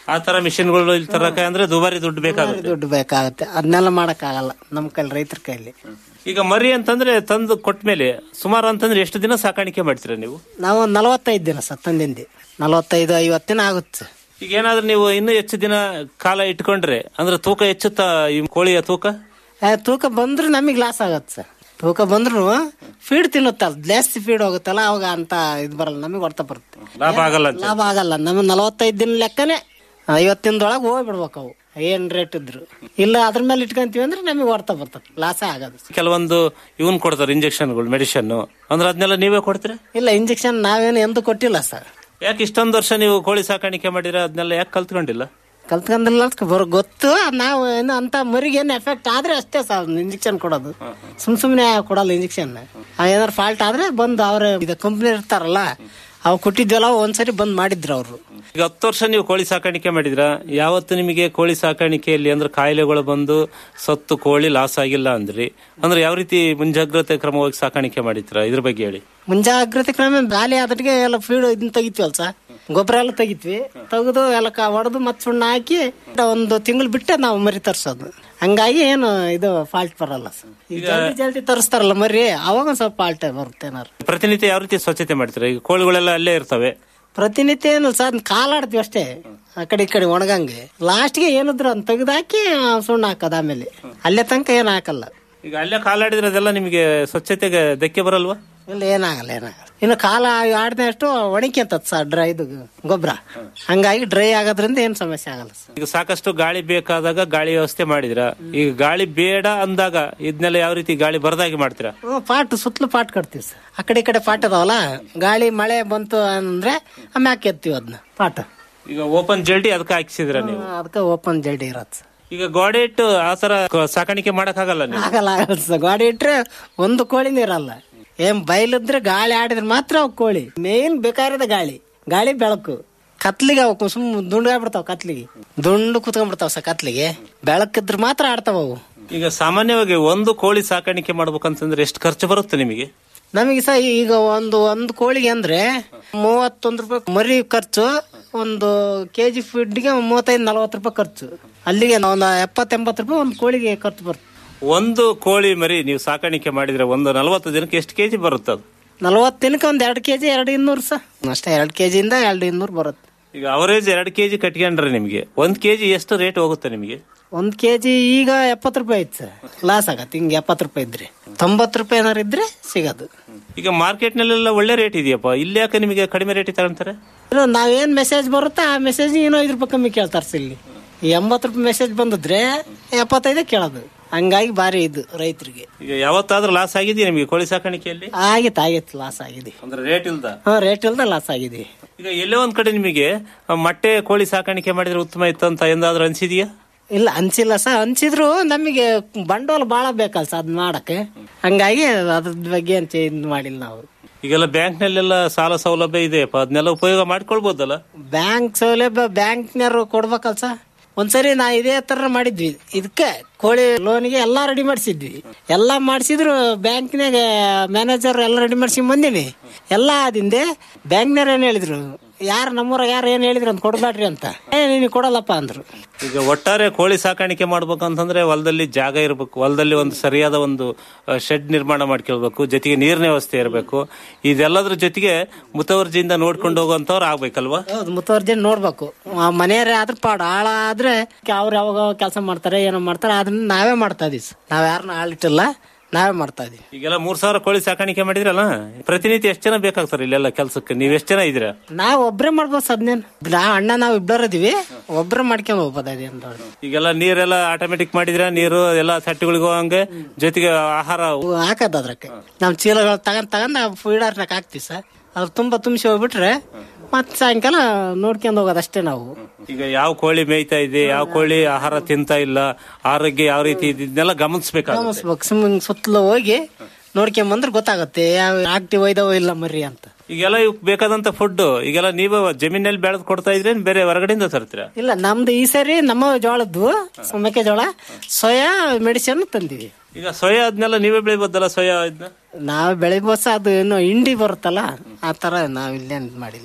ಆ ತರ ಮಿಷಿನ್ಗಳು ಇಲ್ಲಿ ತರಕ ಅಂದ್ರೆ ದುಬಾರಿ ದುಡ್ಡು ಬೇಕಾಗುತ್ತೆ ದುಡ್ಡು ಬೇಕಾಗುತ್ತೆ ಅದನ್ನೆಲ್ಲ ಮಾಡಕ್ಕಾಗಲ್ಲ ನಮ್ಮ ಕೈಲಿ ರೈತರ ಕೈಲಿ ಈಗ ಮರಿ ಅಂತಂದ್ರೆ ತಂದು ಕೊಟ್ಟ ಮೇಲೆ ಸುಮಾರು ಅಂತಂದ್ರೆ ಎಷ್ಟು ದಿನ ಸಾಕಾಣಿಕೆ ಮಾಡ್ತೀರಾ ನೀವು ನಾವು ಒಂದ್ ನಲವತ್ತೈದು ದಿನ ಸರ್ ತಂದಿಂದಿ ನಲವತ್ತೈದು ಐವತ್ತು ದಿನ ಆಗುತ್ತೆ ಈಗ ಏನಾದ್ರೂ ನೀವು ಇನ್ನೂ ಹೆಚ್ಚು ದಿನ ಕಾಲ ಇಟ್ಕೊಂಡ್ರೆ ಅಂದ್ರೆ ತೂಕ ಹೆಚ್ಚುತ್ತಾ ಈ ಕೋಳಿಯ ತೂಕ ಆ, ತೂಕ ಬಂದ್ರೆ ನಮಗೆ ಲಾಸ್ ಆಗತ್ತೆ ಸರ್ ತೂಕ ಬಂದ್ರು ಫೀಡ್ ತಿನ್ನುತ್ತಲ್ಲ ಜಾಸ್ತಿ ಫೀಡ್ ಹೋಗುತ್ತಲ್ಲ ಅವಾಗ ಅಂತ ಇದು ಬರಲ್ಲ ನಮಗೆ ಹೊಡ್ತ ಬರುತ್ತೆ ಲಾಭ ಆಗಲ್ಲ ಅಂತ ಲಾಭ ಆಗಲ್ಲ ನಮ್ಮ ನಲವತ್ತೈದು ದಿನ ಲೆಕ್ಕನೇ ಐವತ್ತು ದಿನದೊಳಗೆ ಹೋಗ್ಬಿಡ್ಬೇಕು ಅವು ಏನ್ ರೇಟ್ ಇದ್ರು ಇಲ್ಲ ಅದ್ರ ಮೇಲೆ ಇಟ್ಕೊಂತೀವಿ ಅಂದ್ರೆ ನಮಗೆ ಹೊಡ್ತಾ ಬರ್ತದೆ ಲಾಸೇ ಆಗೋದು ಕೆಲವೊಂದು ಇವನ್ ಕೊಡ್ತಾರೆ ಇಂಜೆಕ್ಷನ್ಗಳು ಮೆಡಿಸಿನ್ ಅಂದ್ರೆ ಅದನ್ನೆಲ್ಲ ನೀವೇ ಕೊಡ್ತೀರಾ ಇಲ್ಲ ಇಂಜೆಕ್ಷನ್ ನಾವೇನು ಎಂದು ಕೊಟ್ಟಿಲ್ಲ ಸರ್ ಯಾಕೆ ಇಷ್ಟೊಂದು ವರ್ಷ ನೀವು ಕೋಳಿ ಸಾಕಾಣಿಕೆ ಮಾಡಿದ್ರೆ ಅದನ್ನೆಲ್ಲ ಯಾಕೆ ಕಲ್ತ್ಕೊಂಡಿಲ್ಲ ಕಲ್ತ್ಕೊಂದಿಲ್ಲ ಅಂತ ಬರೋ ಗೊತ್ತು ನಾವು ಏನು ಅಂತ ಮರಿಗೆ ಏನು ಎಫೆಕ್ಟ್ ಆದ್ರೆ ಅಷ್ಟೇ ಸರ್ ಇಂಜೆಕ್ಷನ್ ಕೊಡೋದು ಸುಮ್ ಸುಮ್ಮನೆ ಕೊಡಲ್ಲ ಇಂಜೆಕ್ಷನ್ ಏನಾದ್ರು ಫಾಲ್ಟ್ ಆದ್ರೆ ಬಂದು ಅವ್ರ ಇದು ಕಂಪ್ನಿ ಇರ್ತಾರಲ್ಲ ಅವ್ ಕೊಟ್ಟಿದ್ವಲ್ಲ ಒಂದ್ಸರಿ ಬಂದ್ ಮಾಡಿದ್ರು ಅವರು ಈಗ ಹತ್ತು ವರ್ಷ ನೀವು ಕೋಳಿ ಸಾಕಾಣಿಕೆ ಮಾಡಿದ್ರ ಯಾವತ್ತು ನಿಮಗೆ ಕೋಳಿ ಸಾಕಾಣಿಕೆಯಲ್ಲಿ ಅಂದ್ರೆ ಕಾಯಿಲೆಗಳು ಬಂದು ಸತ್ತು ಕೋಳಿ ಲಾಸ್ ಆಗಿಲ್ಲ ಅಂದ್ರಿ ಅಂದ್ರೆ ಯಾವ ರೀತಿ ಮುಂಜಾಗ್ರತೆ ಕ್ರಮವಾಗಿ ಸಾಕಾಣಿಕೆ ಮಾಡಿದ್ರ ಇದ್ರ ಬಗ್ಗೆ ಹೇಳಿ ಮುಂಜಾಗ್ರತೆ ಕ್ರಮ ಗಾಲಿ ಆದಟಿಗೆ ಎಲ್ಲ ಫೀಡ್ ಇದನ್ನ ತೆಗಿತೀವಲ್ಲ ಸರ್ ಗೊಬ್ಬರ ಎಲ್ಲ ತೆಗಿತ್ವಿ ತೆಗೆದು ಎಲ್ಲ ಹೊಡೆದು ಮತ್ತೆ ಸುಣ್ಣ ಹಾಕಿ ಒಂದು ತಿಂಗಳು ಬಿಟ್ಟೆ ನಾವು ಮರಿ ತರ್ಸೋದು ಹಂಗಾಗಿ ಏನು ಇದು ಫಾಲ್ಟ್ ಬರಲ್ಲ ಸರ್ ಈಗ ಜಲ್ದಿ ಜಲ್ದಿ ತರಿಸ್ತಾರಲ್ಲ ಮರಿ ಅವಾಗ ಒಂದ್ ಸ್ವಲ್ಪ ಫಾಲ್ಟ್ ಬರುತ್ತೆ ಏನಾರು ಪ್ರತಿನಿತ್ಯ ಯಾವ ರೀತಿ ಸ್ವಚ್ಛತೆ ಮಾಡ್ತೀರಾ ಈಗ ಕೋಳಿಗಳೆಲ್ಲ ಅಲ್ಲೇ ಇರ್ತವೆ ಪ್ರತಿನಿತ್ಯ ಏನು ಸರ್ ಕಾಲಾಡ್ತೀವಿ ಅಷ್ಟೇ ಆ ಕಡೆ ಈ ಕಡೆ ಒಣಗಂಗೆ ಲಾಸ್ಟ್ಗೆ ಏನಿದ್ರು ಅಂತ ತೆಗೆದಾಕಿ ಸುಣ್ಣ ಹಾಕೋದು ಆಮೇಲೆ ಅಲ್ಲೇ ತನಕ ಏನು ಹಾಕಲ್ಲ ಈಗ ಅಲ್ಲೇ ಕಾಲಾಡಿದ್ರೆ ಅದೆಲ್ಲ ನಿಮಗೆ ಸ್ವಚ್ಛತೆಗೆ ಧಕ್ಕೆ ಬರಲ್ವಾ ಇಲ್ಲ ಏನಾಗಲ್ಲ ಏನಾಗಲ್ಲ ಇನ್ನು ಕಾಲ ಆಡ್ದೆ ಅಷ್ಟು ಒಣಕ್ಯಂತದ್ ಸರ್ ಡ್ರೈ ಇದು ಗೊಬ್ಬರ ಹಂಗಾಗಿ ಡ್ರೈ ಆಗೋದ್ರಿಂದ ಏನು ಸಮಸ್ಯೆ ಆಗಲ್ಲ ಸರ್ ಈಗ ಸಾಕಷ್ಟು ಗಾಳಿ ಬೇಕಾದಾಗ ಗಾಳಿ ವ್ಯವಸ್ಥೆ ಮಾಡಿದ್ರ ಈಗ ಗಾಳಿ ಬೇಡ ಅಂದಾಗ ಇದನ್ನೆಲ್ಲ ಯಾವ ರೀತಿ ಗಾಳಿ ಬರದಾಗಿ ಮಾಡ್ತೀರಾ ಹ್ಞೂ ಪಾಟ್ ಸುತ್ತಲೂ ಪಾಟ್ ಕಟ್ತೀವಿ ಸರ್ ಆ ಕಡೆ ಈ ಕಡೆ ಪಾಟ್ ಅದಾವಲ್ಲ ಗಾಳಿ ಮಳೆ ಬಂತು ಅಂದ್ರೆ ಆಮ್ಯಾಕೆ ಎತ್ತೀವಿ ಅದನ್ನ ಪಾಟ್ ಈಗ ಓಪನ್ ಜಲ್ಡಿ ಅದಕ್ಕೆ ಹಾಕಿಸಿದ್ರ ನೀವು ಅದಕ್ಕೆ ಓಪನ್ ಜಲ್ಡಿ ಇರತ್ತೆ ಸರ್ ಈಗ ಗೋಡೆ ಇಟ್ಟು ಆ ತರ ಕ- ಸಾಕಾಣಿಕೆ ಮಾಡಕ್ ಆಗಲ್ಲ ನೀವು ಆಗಲ್ಲ ಆಗಲ್ಲ ಸರ್ ಗಾಡಿ ಇಟ್ರೆ ಒಂದು ಕೋಳಿನೂ ಇರಲ್ಲ ಏನ್ ಬಯಲಿದ್ರೆ ಗಾಳಿ ಆಡಿದ್ರೆ ಮಾತ್ರ ಅವು ಕೋಳಿ ಮೇನ್ ಬೇಕಾಗಿರೋದ ಗಾಳಿ ಗಾಳಿ ಬೆಳಕು ಕತ್ಲಿಗೆ ಅವಕ್ಕೆ ಸುಮ್ ದುಂಡಾಗ್ಬಿಡ್ತಾವ ಕತ್ಲಿಗೆ ದುಂಡು ಕುತ್ಕೊಂಡ್ಬಿಡ್ತಾವ ಸರ್ ಕತ್ಲಿಗೆ ಬೆಳಕಿದ್ರೆ ಮಾತ್ರ ಆಡ್ತಾವ ಅವು ಈಗ ಸಾಮಾನ್ಯವಾಗಿ ಒಂದು ಕೋಳಿ ಸಾಕಾಣಿಕೆ ಮಾಡ್ಬೇಕಂತಂದ್ರೆ ಎಷ್ಟು ಖರ್ಚು ಬರುತ್ತೆ ನಿಮಗೆ ನಮಗೆ ಸಹ ಈಗ ಒಂದು ಒಂದು ಕೋಳಿಗೆ ಅಂದ್ರೆ ಮೂವತ್ತೊಂದು ರೂಪಾಯಿ ಮರಿ ಖರ್ಚು ಒಂದು ಕೆಜಿ ಫೀಡ್ಗೆ ಮೂವತ್ತೈದು ನಲವತ್ತು ರೂಪಾಯಿ ಖರ್ಚು ಅಲ್ಲಿಗೆ ಒಂದು ಎಪ್ಪತ್ತೆಂಬತ್ತು ರೂಪಾಯಿ ಒಂದು ಕೋಳಿಗೆ ಖರ್ಚು ಬರುತ್ತೆ ಒಂದು ಕೋಳಿ ಮರಿ ನೀವು ಸಾಕಾಣಿಕೆ ಮಾಡಿದ್ರೆ ಒಂದು ನಲವತ್ತು ದಿನಕ್ಕೆ ಎಷ್ಟು ಕೆಜಿ ಬರುತ್ತೆ ಅದು ನಲವತ್ತು ದಿನಕ್ಕೆ ಒಂದು ಎರಡು ಕೆಜಿ ಎರಡು ಇನ್ನೂರು ಸಹ ಅಷ್ಟೇ ಎರಡು ಕೆಜಿಯಿಂದ ಎರಡು ಇನ್ನೂರು ಬರುತ್ತೆ ಈಗ ಅವರೇಜ್ ಎರಡು ಕೆಜಿ ಕಟ್ಕೊಂಡ್ರೆ ನಿಮಗೆ ಒಂದ್ ಕೆಜಿ ಎಷ್ಟು ರೇಟ್ ಹೋಗುತ್ತೆ ನಿಮಗೆ ಒಂದ್ ಕೆಜಿ ಈಗ ಎಪ್ಪತ್ತು ರೂಪಾಯಿ ಐತೆ ಸರ್ ಲಾಸ್ ಆಗತ್ತೆ ಹಿಂಗೆ ಎಪ್ಪತ್ತು ರೂಪಾಯಿ ಇದ್ರೆ ತೊಂಬತ್ತು ರೂಪಾಯಿ ಏನಾರು ಇದ್ರೆ ಸಿಗೋದು ಈಗ ಮಾರ್ಕೆಟ್ ನಲ್ಲೆಲ್ಲ ಒಳ್ಳೆ ರೇಟ್ ಇದೆಯಪ್ಪ ಇಲ್ಲಿ ಯಾಕೆ ನಿಮಗೆ ಕಡಿಮೆ ರೇಟ್ ತಗೊಂತಾರೆ ಇನ್ನು ನಾವೇನ್ ಮೆಸೇಜ್ ಬರುತ್ತೆ ಆ ಮೆಸೇಜ್ ಏನೋ ಐದು ರೂಪಾಯಿ ಕಮ್ಮಿ ಕೇಳ್ತಾರೆ ಸರ್ ಇಲ್ಲಿ ಈ ಎಂಬತ್ತು ರೂಪಾಯಿ ಮೆಸೇಜ್ ಬಂದಿದ್ರೆ ಎಪ್ಪತ್ತೈದೇ ಕೇಳೋದು ಹಂಗಾಗಿ ಭಾರಿ ಇದು ರೈತರಿಗೆ ಈಗ ಯಾವತ್ತಾದ್ರೂ ಲಾಸ್ ಆಗಿದೆಯಾ ನಿಮಗೆ ಕೋಳಿ ಸಾಕಾಣಿಕೆಯಲ್ಲಿ ಆಗಿತ್ತು ಆಗಿತ್ತು ಲಾಸ್ ಆಗಿದೆ ಅಂದ್ರೆ ರೇಟ್ ಇಲ್ದ ಹಾ ರೇಟ್ ಇಲ್ದ ಲಾಸ್ ಆಗಿದೆ ಈಗ ಎಲ್ಲೋ ಒಂದ್ ಕಡೆ ನಿಮಗೆ ಆ, ಮೊಟ್ಟೆ ಕೋಳಿ ಸಾಕಾಣಿಕೆ ಮಾಡಿದ್ರೆ ಉತ್ತಮ ಇತ್ತು ಅಂತ ಎಂದಾದ್ರೂ ಅನ್ಸಿದ್ಯಾ ಇಲ್ಲ ಅನ್ಸಿಲ್ಲ ಸರ್ ಅನ್ಸಿದ್ರು ನಮಗೆ ಬಂಡವಾಳ ಬಾಳ ಬೇಕಲ್ಲ ಸರ್ ಅದ್ ಮಾಡಕ್ಕೆ ಹಂಗಾಗಿ ಅದ್ರ ಬಗ್ಗೆ ಅಂತ ಇದು ಮಾಡಿಲ್ಲ ನಾವು ಈಗೆಲ್ಲ ಬ್ಯಾಂಕ್ ನಲ್ಲೆಲ್ಲ ಸಾಲ ಸೌಲಭ್ಯ ಇದೆಯಪ್ಪ ಅದನ್ನೆಲ್ಲ ಉಪಯೋಗ ಮಾಡ್ಕೊಳ್ಬೋದಲ್ಲ ಬ್ಯಾಂಕ್ ಸೌಲಭ್ಯ ಬ್ಯಾಂಕ್ನವ್ರು ಕೊಡ್ಬೇಕಲ್ಲ ಸರ್ ಒಂದ್ಸರಿ ನಾ ಇದೇ ತರ ಮಾಡಿದ್ವಿ ಇದಕ್ಕೆ ಕೋಳಿ ಲೋನ್ಗೆ ಎಲ್ಲಾ ರೆಡಿ ಮಾಡಿಸಿದ್ವಿ ಎಲ್ಲಾ ಮಾಡಿಸಿದ್ರು ಬ್ಯಾಂಕ್ನಾಗ ಮ್ಯಾನೇಜರ್ ಎಲ್ಲ ರೆಡಿ ಮಾಡಿಸಿ ಬಂದೀನಿ ಎಲ್ಲಾ ಆದಿಂದೆ ಬ್ಯಾಂಕ್ನವ್ರು ಏನ್ ಹೇಳಿದ್ರು ಯಾರು ನಮ್ಮೂರಾಗ ಯಾರು ಏನ್ ಹೇಳಿದ್ರು ಅಂತ ಕೊಡ್ಬೇಡ್ರಿ ಅಂತ ಏ ನೀನು ಕೊಡಲ್ಲಪ್ಪ ಅಂದ್ರು ಈಗ ಒಟ್ಟಾರೆ ಕೋಳಿ ಸಾಕಾಣಿಕೆ ಮಾಡ್ಬೇಕಂತಂದ್ರೆ ಹೊಲದಲ್ಲಿ ಜಾಗ ಇರಬೇಕು ಹೊಲದಲ್ಲಿ ಒಂದು ಸರಿಯಾದ ಒಂದು ಶೆಡ್ ನಿರ್ಮಾಣ ಮಾಡ್ಕೊಳ್ಬೇಕು ಜೊತೆಗೆ ನೀರಿನ ವ್ಯವಸ್ಥೆ ಇರಬೇಕು ಇದೆಲ್ಲದ್ರ ಜೊತೆಗೆ ಮುತುವರ್ಜಿಯಿಂದ ನೋಡ್ಕೊಂಡು ಹೋಗುವಂತವ್ರು ಆಗ್ಬೇಕಲ್ವಾ ಹೌದು ಮುತುವರ್ಜಿ ನೋಡ್ಬೇಕು ಆ ಮನೆಯವರೇ ಆದ್ರೆ ಪಾಡು ಆಳ ಆದ್ರೆ ಅವ್ರು ಯಾವಾಗ ಕೆಲಸ ಮಾಡ್ತಾರೆ ಏನೋ ಮಾಡ್ತಾರೆ ಅದನ್ನ ನಾವೇ ಮಾಡ್ತಾ ಇದೀವಿ sir. ನಾವ್ ಯಾರನ್ನ ಆಳಿಟ್ಟಿಲ್ಲ ನಾವೇ ಮಾಡ್ತಾ ಇದೀವಿ ಈಗೆಲ್ಲ ಮೂರ್ ಸಾವಿರ ಕೋಳಿ ಸಾಕಾಣಿಕೆ ಮಾಡಿದ್ರಲ್ಲ ಪ್ರತಿನಿತ್ಯ ಎಷ್ಟು ಜನ ಬೇಕಾಗ್ತಾರೆ ಇಲ್ಲೆಲ್ಲ ಕೆಲ್ಸಕ್ಕೆ ನೀವ್ ಎಷ್ಟು ಜನ ಇದ್ದೀರಾ ನಾವ್ ಒಬ್ರೇ ಮಾಡ್ಬೋದು ಸದ್ನೇನ್ ನಾ ಅಣ್ಣ ನಾವ್ ಇಬ್ಬರ ಇದೀವಿ ಒಬ್ರೇ ಮಾಡ್ಕೊಂಡ್ ಹೋಗ್ಬೋದು ಅದೇ ಅಂತ ಈಗೆಲ್ಲ ನೀರೆಲ್ಲ ಆಟೋಮೆಟಿಕ್ ಮಾಡಿದ್ರ ನೀರು ಎಲ್ಲ ತಟ್ಟೆಗಳಿಗೆ ಹೋಗಂಗೆ ಜೊತೆಗೆ ಆಹಾರ ಹಾಕದ್ ಅದ್ರಕ್ಕೆ ನಾವ್ ಚೀಲಗಳು ತಗೊಂಡ್ ತಗೊಂಡ್ ನಾವು ಫೀಡರ್ನಾಗ ಹಾಕ್ತಿವಿ ಸರ್ ಅದ್ರ ತುಂಬಾ ತುಂಬಿಸಿ ಹೋಗ್ಬಿಟ್ರೆ ಮತ್ ಸಾಯಂಕಾಲ ನೋಡ್ಕೊಂಡ್ ಹೋಗೋದು ಅಷ್ಟೇ ನಾವು ಈಗ ಯಾವ ಕೋಳಿ ಮೇಯ್ತಾ ಇದೆ ಯಾವ ಕೋಳಿ ಆಹಾರ ತಿಂತಾ ಇಲ್ಲ ಆರೋಗ್ಯ ಯಾವ ರೀತಿ ಇದೆ ಇದನ್ನೆಲ್ಲ ಗಮನಿಸಬೇಕಾಗುತ್ತೆ ಗಮನಿಸ್ಬೇಕು ಸುಮ್ಮನೆ ಸುತ್ತಲೂ ಹೋಗಿ ನೋಡ್ಕೊಂಡ್ ಬಂದ್ರೆ ಗೊತ್ತಾಗುತ್ತೆ ಯಾವ ಆಕ್ಟಿವ್ ಒಯ್ದವೋ ಇಲ್ಲ ಮರಿ ಅಂತ ಈಗೆಲ್ಲ ಇವಕ್ ಬೇಕಾದಂತ ಫುಡ್ ಈಗೆಲ್ಲ ನೀವು ಜಮೀನಲ್ಲಿ ಬೆಳೆದ್ ಕೊಡ್ತಾ ಇದ್ರೆ ಬೇರೆ ಹೊರಗಡೆಯಿಂದ ತರ್ತೀರಾ ಇಲ್ಲ ನಮ್ದು ಈ ಸರಿ ನಮ್ಮ ಜೋಳದ್ದು ಮೆಕ್ಕೆಜೋಳ ಸೋಯಾ ಮೆಡಿಸಿನ್ ತಂದಿವಿ ಈಗ ಸೋಯಾ ಅದನ್ನೆಲ್ಲ ನೀವೇ ಬೆಳಿಬೋದಲ್ಲ ಸೋಯಾ ಇದನ್ನ ನಾವ್ ಬೆಳಿಬೋದು ಸರ್ ಅದು ಏನು ಹಿಂಡಿ ಬರುತ್ತಲ್ಲ ಆ ತರ ನಾವ್ ಇಲ್ಲೇನ್ ಮಾಡಿಲ್ಲ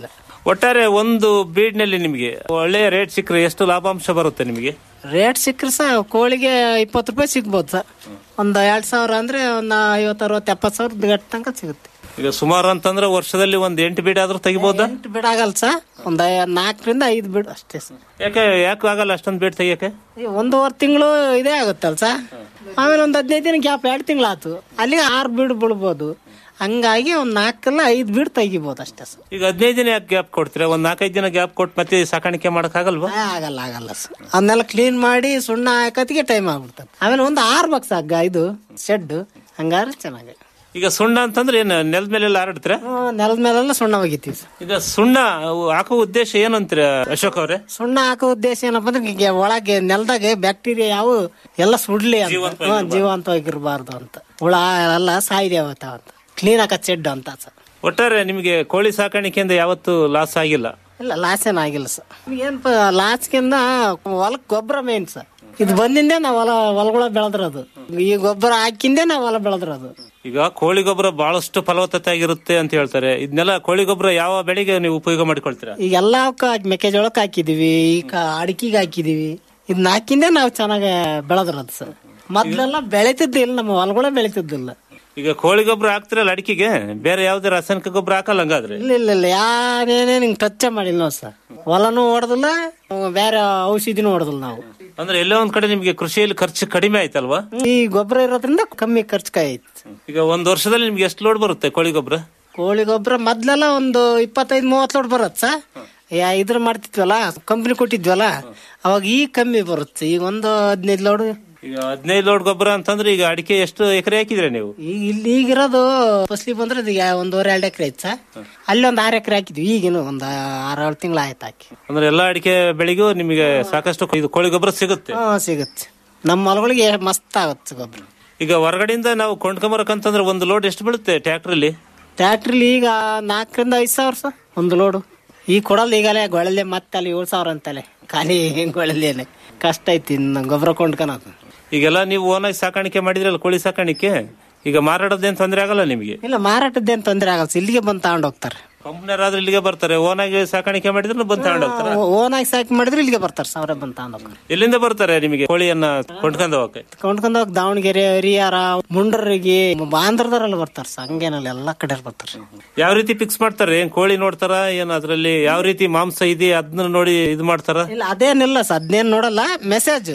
ಒಟ್ಟಾರೆ ಒಂದು ಬೀಡ್ನಲ್ಲಿ ನಿಮಗೆ ಒಳ್ಳೆಯ ರೇಟ್ ಸಿಕ್ಕರೆ ಎಷ್ಟು ಲಾಭಾಂಶ ಬರುತ್ತೆ ನಿಮಗೆ ರೇಟ್ ಸಿಕ್ಕರೆ ಸಹ ಕೋಳಿಗೆ ಇಪ್ಪತ್ತು ರೂಪಾಯಿ ಸಿಗ್ಬೋದು ಸರ್ ಒಂದು ಎರಡ್ ಸಾವಿರ ಅಂದ್ರೆ ಒಂದು ಐವತ್ತು ಅರವತ್ತು ಎಪ್ಪತ್ತು ಸಾವಿರದ ಗಟ್ಟ ತನಕ ಸಿಗುತ್ತೆ ಈಗ ಸುಮಾರು ಅಂತಂದ್ರೆ ವರ್ಷದಲ್ಲಿ ಒಂದ್ ಎಂಟು ಬೀಡ್ ಆದ್ರೂ ತೆಗಿಬಹುದಾ ಎಂಟು ಬಿಡ್ ಆಗಲ್ಲ ಸರ್ ಒಂದು ನಾಲ್ಕರಿಂದ ಐದು ಬಿಡ್ ಅಷ್ಟೇ ಸರ್ ಯಾಕೆ ಯಾಕೆ ಆಗಲ್ಲ ಅಷ್ಟೊಂದು ಬೀಡ್ ತೆಗಿಯಕ್ಕೆ ಈ ಒಂದೂವರೆ ತಿಂಗಳು ಇದೇ ಆಗುತ್ತಲ್ಲ ಸರ್ ಆಮೇಲೆ ಒಂದು ಹದಿನೈದು ದಿನ ಗ್ಯಾಪ್ ಎರಡು ತಿಂಗಳಾತು ಅಲ್ಲಿಗೆ ಆರು ಬೀಡ್ ಬಿಡ್ಬೋದು ಹಂಗಾಗಿ ಒಂದು ನಾಲ್ಕಲ್ಲ ಐದು ಬೀಡ್ ತೆಗಿಬೋದು ಅಷ್ಟೇ ಸರ್ ಈಗ ಹದಿನೈದು ದಿನ ಯಾಕೆ ಗ್ಯಾಪ್ ಕೊಡ್ತೀರಾ ಒಂದ್ ನಾಲ್ಕೈದು ದಿನ ಗ್ಯಾಪ್ ಕೊಟ್ಟು ಮತ್ತೆ ಸಾಕಾಣಿಕೆ ಮಾಡಕ್ ಆಗಲ್ವಾ ಏ, ಆಗಲ್ಲ ಆಗಲ್ಲ ಸರ್ ಅದನ್ನೆಲ್ಲ ಕ್ಲೀನ್ ಮಾಡಿ ಸುಣ್ಣ ಹಾಕೋತಿಗೆ ಟೈಮ್ ಆಗ್ಬಿಡ್ತದೆ ಆಮೇಲೆ ಒಂದು ಆರು ಬಕ್ಸ್ ಹಗ್ಗ ಇದು ಶೆಡ್ ಹಂಗಾದ್ರೆ ಚೆನ್ನಾಗಿ ಈಗ ಸುಣ್ಣ ಅಂತಂದ್ರೆ ಏನು ನೆಲದ ಮೇಲೆಲ್ಲ ಹರಡ್ತೀರಾ ನೆಲದ ಮೇಲೆಲ್ಲ ಸುಣ್ಣ ಒಗಿತೀವಿ ಸರ್ ಈಗ ಸುಣ್ಣ ಅವು ಹಾಕೋ ಉದ್ದೇಶ ಏನು ಅಂತೀರಾ ಅಶೋಕ್ ಅವರೇ ಸುಣ್ಣ ಹಾಕೋ ಉದ್ದೇಶ ಏನಪ್ಪ ಅಂದ್ರೆ ಈಗ ಒಳಗೆ ನೆಲದಾಗ ಬ್ಯಾಕ್ಟೀರಿಯಾ ಯಾವ ಎಲ್ಲ ಸುಡ್ಲಿ ಅಂತ ಹ್ಮ್, ಜೀವಂತವಾಗಿರ್ಬಾರ್ದು ಅಂತ ಹುಳ ಎಲ್ಲ ಸಾಯ್ದೇವತ್ತ ಅಂತ ಕ್ಲೀನ್ ಹಾಕೋ ಶೆಡ್ ಅಂತ ಸರ್ ಒಟ್ಟಾರೆ ನಿಮಗೆ ಕೋಳಿ ಸಾಕಾಣಿಕೆಯಿಂದ ಯಾವತ್ತು ಲಾಸ್ ಆಗಿಲ್ಲ ಇಲ್ಲ ಲಾಸ್ ಏನಾಗಿಲ್ಲ ಸರ್ ಏನಪ್ಪ ಲಾಸ್ಕಿಂದ ಹೊಲಕ್ ಗೊಬ್ಬರ ಮೇನ್ ಸರ್ ಇದು ಬಂದಿಂದೆ ನಾವು ಹೊಲ ಹೊಲಗಳ ಬೆಳೆದ್ರದು ಈ ಗೊಬ್ಬರ ಹಾಕಿಂದೆ ನಾವು ಹೊಲ ಬೆಳೆದ್ರದು ಈಗ ಕೋಳಿ ಗೊಬ್ಬರ ಬಹಳಷ್ಟು ಫಲವತ್ತತೆ ಆಗಿರುತ್ತೆ ಅಂತ ಹೇಳ್ತಾರೆ ಇದನ್ನೆಲ್ಲ ಕೋಳಿ ಗೊಬ್ಬರ ಯಾವ ಬೆಳೆಗೆ ನೀವು ಉಪಯೋಗ ಮಾಡ್ಕೊಳ್ತೀರಾ ಈಗ ಎಲ್ಲ ಮೆಕ್ಕೆಜೋಳಕ್ಕೆ ಹಾಕಿದೀವಿ ಈಗ ಅಡಿಕೆಗೆ ಹಾಕಿದೀವಿ ಇದನ್ನ ಹಾಕಿಂದೆ ನಾವು ಚೆನ್ನಾಗಿ ಬೆಳೆದ್ರದು ಸರ್ ಮೊದ್ಲೆಲ್ಲ ಬೆಳಿತಿದ್ದಿಲ್ಲ ನಮ್ಮ ಹೊಲಗಳೇ ಬೆಳಿತಿದ್ದಿಲ್ಲ ಈಗ ಕೋಳಿ ಗೊಬ್ಬರ ಹಾಕ್ತಿರಲ್ಲ ಅಡಿಕೆಗೆ ಬೇರೆ ಯಾವ್ದೇ ರಾಸಾಯನಿಕ ಗೊಬ್ಬರ ಹಾಕಲ್ಲ ಹಂಗಾದ್ರೆ ಇಲ್ಲ ಇಲ್ಲ ಇಲ್ಲ ಯಾರೇನೇ ನಿಂಗೆ ಟಚ್ ಮಾಡಿಲ್ಲ ನಾವು ಸರ್ ಹೊಲನೂ ಹೊಡೆದಿಲ್ಲ ಬೇರೆ ಔಷಧಿನೂ ಹೊಡೆದಿಲ್ಲ ನಾವು ಅಂದ್ರೆ ಎಲ್ಲೋ ಒಂದ್ ಕಡೆ ನಿಮ್ಗೆ ಕೃಷಿಯಲ್ಲಿ ಖರ್ಚು ಕಡಿಮೆ ಆಯ್ತಲ್ವಾ ಈ ಗೊಬ್ಬರ ಇರೋದ್ರಿಂದ ಕಮ್ಮಿ ಖರ್ಚು ಆಯ್ತು ಈಗ ಒಂದ್ ವರ್ಷದಲ್ಲಿ ನಿಮ್ಗೆ ಎಷ್ಟು ಲೋಡ್ ಬರುತ್ತೆ ಕೋಳಿ ಗೊಬ್ಬರ ಕೋಳಿ ಗೊಬ್ಬರ ಮೊದ್ಲೆಲ್ಲ ಒಂದು ಇಪ್ಪತ್ತೈದು ಮೂವತ್ತು ಲೋಡ್ ಬರತ್ತೆ ಸರ್ ಯಾ ಇದ್ರ ಮಾಡ್ತಿದ್ವಲ್ಲ ಕಂಪ್ನಿ ಕೊಟ್ಟಿದ್ವಲ್ಲ ಅವಾಗ ಈಗ ಕಮ್ಮಿ ಬರುತ್ತೆ ಈಗ ಒಂದು ಹದಿನೈದು ಲೋಡ್ ಈಗ ಹದಿನೈದು ಲೋಡ್ ಗೊಬ್ಬರ ಅಂತಂದ್ರೆ ಈಗ ಅಡಿಕೆ ಎಷ್ಟು ಎಕರೆ ಹಾಕಿದ್ರೆ ನೀವು ಈಗ ಇಲ್ಲಿ ಈಗಿರೋದು ಫಸ್ಲಿ ಬಂದ್ರೆ ಈಗ ಒಂದೂವರೆ ಎರಡು ಎಕರೆ ಐತೆ ಸರ್ ಅಲ್ಲಿ ಒಂದು ಆರು ಎಕರೆ ಹಾಕಿದ್ವಿ ಈಗಿನ ಒಂದು ಆರು ಏಳು ತಿಂಗಳು ಆಯ್ತು ಹಾಕಿ ಅಂದ್ರೆ ಎಲ್ಲಾ ಅಡಿಕೆ ಬೆಳೆಗೂ ನಿಮಗೆ ಸಾಕಷ್ಟು ಇದು ಕೋಳಿ ಗೊಬ್ಬರ ಸಿಗುತ್ತೆ ಹಾ ಸಿಗುತ್ತೆ ನಮ್ಮ ಹೊಲಗಳಿಗೆ ಮಸ್ತ್ ಆಗುತ್ತೆ ಗೊಬ್ಬರ ಈಗ ಹೊರಗಡೆಯಿಂದ ನಾವು ಕೊಂಡ್ಕೊಂಬರಕಂತಂದ್ರೆ ಒಂದು ಲೋಡ್ ಎಷ್ಟು ಬೀಳುತ್ತೆ ಟ್ರ್ಯಾಕ್ಟ್ರಲ್ಲಿ ಟ್ರ್ಯಾಕ್ಟ್ರಲ್ಲಿ ಈಗ ನಾಲ್ಕರಿಂದ ಐದು ಸಾವಿರ ಸರ್ ಒಂದು ಲೋಡು ಈಗ ಕೊಡಲ್ಲ ಈಗಲೇ ಗೊಳಲೆ ಮತ್ತೆ ಅಲ್ಲಿ ಏಳು ಸಾವಿರ ಅಂತಲೇ ಖಾಲಿ ಗೊಳಲೇನೆ ಕಷ್ಟ ಐತಿ ಇನ್ನು ಗೊಬ್ಬರ ಕೊಂಡ್ಕೊಳೋದು ಈಗೆಲ್ಲ ನೀವು ಓನಾಗಿ ಸಾಕಾಣಿಕೆ ಮಾಡಿದ್ರಲ್ಲ ಕೋಳಿ ಸಾಕಾಣಿಕೆ ಈಗ ಮಾರಾಟದೇನ್ ತೊಂದರೆ ಆಗಲ್ಲ ನಿಮಗೆ ಇಲ್ಲ ಮಾರಾಟದ್ದೇನು ತೊಂದರೆ ಆಗಲ್ಲ ಸರ್, ಇಲ್ಲಿಗೆ ಬಂದು ತಗೊಂಡು ಹೋಗ್ತಾರೆ ಕಂಪ್ನಿಯರಾದ್ರೂ ಇಲ್ಲಿಗೆ ಬರ್ತಾರೆ ಓನಾಗಿ ಸಾಕಾಣಿಕೆ ಮಾಡಿದ್ರೆ ಬಂದು ತಗೊಂಡು ಹೋಗ್ತಾರೆ ಓನಾಗಿ ಸಾಕಿ ಮಾಡಿದ್ರೆ ಇಲ್ಲಿಗೆ ಬರ್ತಾರೆ ಸಾವಿರ ಬಂದು ತಗೊಂಡು ಹೋಗ್ತಾರೆ ಎಲ್ಲಿಂದ ಬರ್ತಾರೆ ನಿಮಗೆ ಕೋಳಿಯನ್ನ ಕೊಂಡ್ಕೊಂಡು ಹೋಗಕ್ಕೆ ಕೊಂಡ್ಕೊಂಡು ಹೋಗಿ ದಾವಣಗೆರೆ ಹರಿಹರ ಮುಂಡರಿಗೆ ಬಾಂಧ್ರದವರೆಲ್ಲ ಬರ್ತಾರೆ ಸರ್ ಹಂಗೇನಲ್ಲ ಎಲ್ಲ ಕಡೆ ಬರ್ತಾರೆ ಯಾವ ರೀತಿ ಫಿಕ್ಸ್ ಮಾಡ್ತಾರೆ ಏನ್ ಕೋಳಿ ನೋಡ್ತಾರ ಏನ್ ಅದ್ರಲ್ಲಿ ಯಾವ ರೀತಿ ಮಾಂಸ ಇದೆ ಅದನ್ನ ನೋಡಿ ಇದು ಮಾಡ್ತಾರ ಇಲ್ಲ ಅದೇನಿಲ್ಲ ಸರ್ ಅದ್ನೇನ್ ನೋಡಲ್ಲ ಮೆಸೇಜ್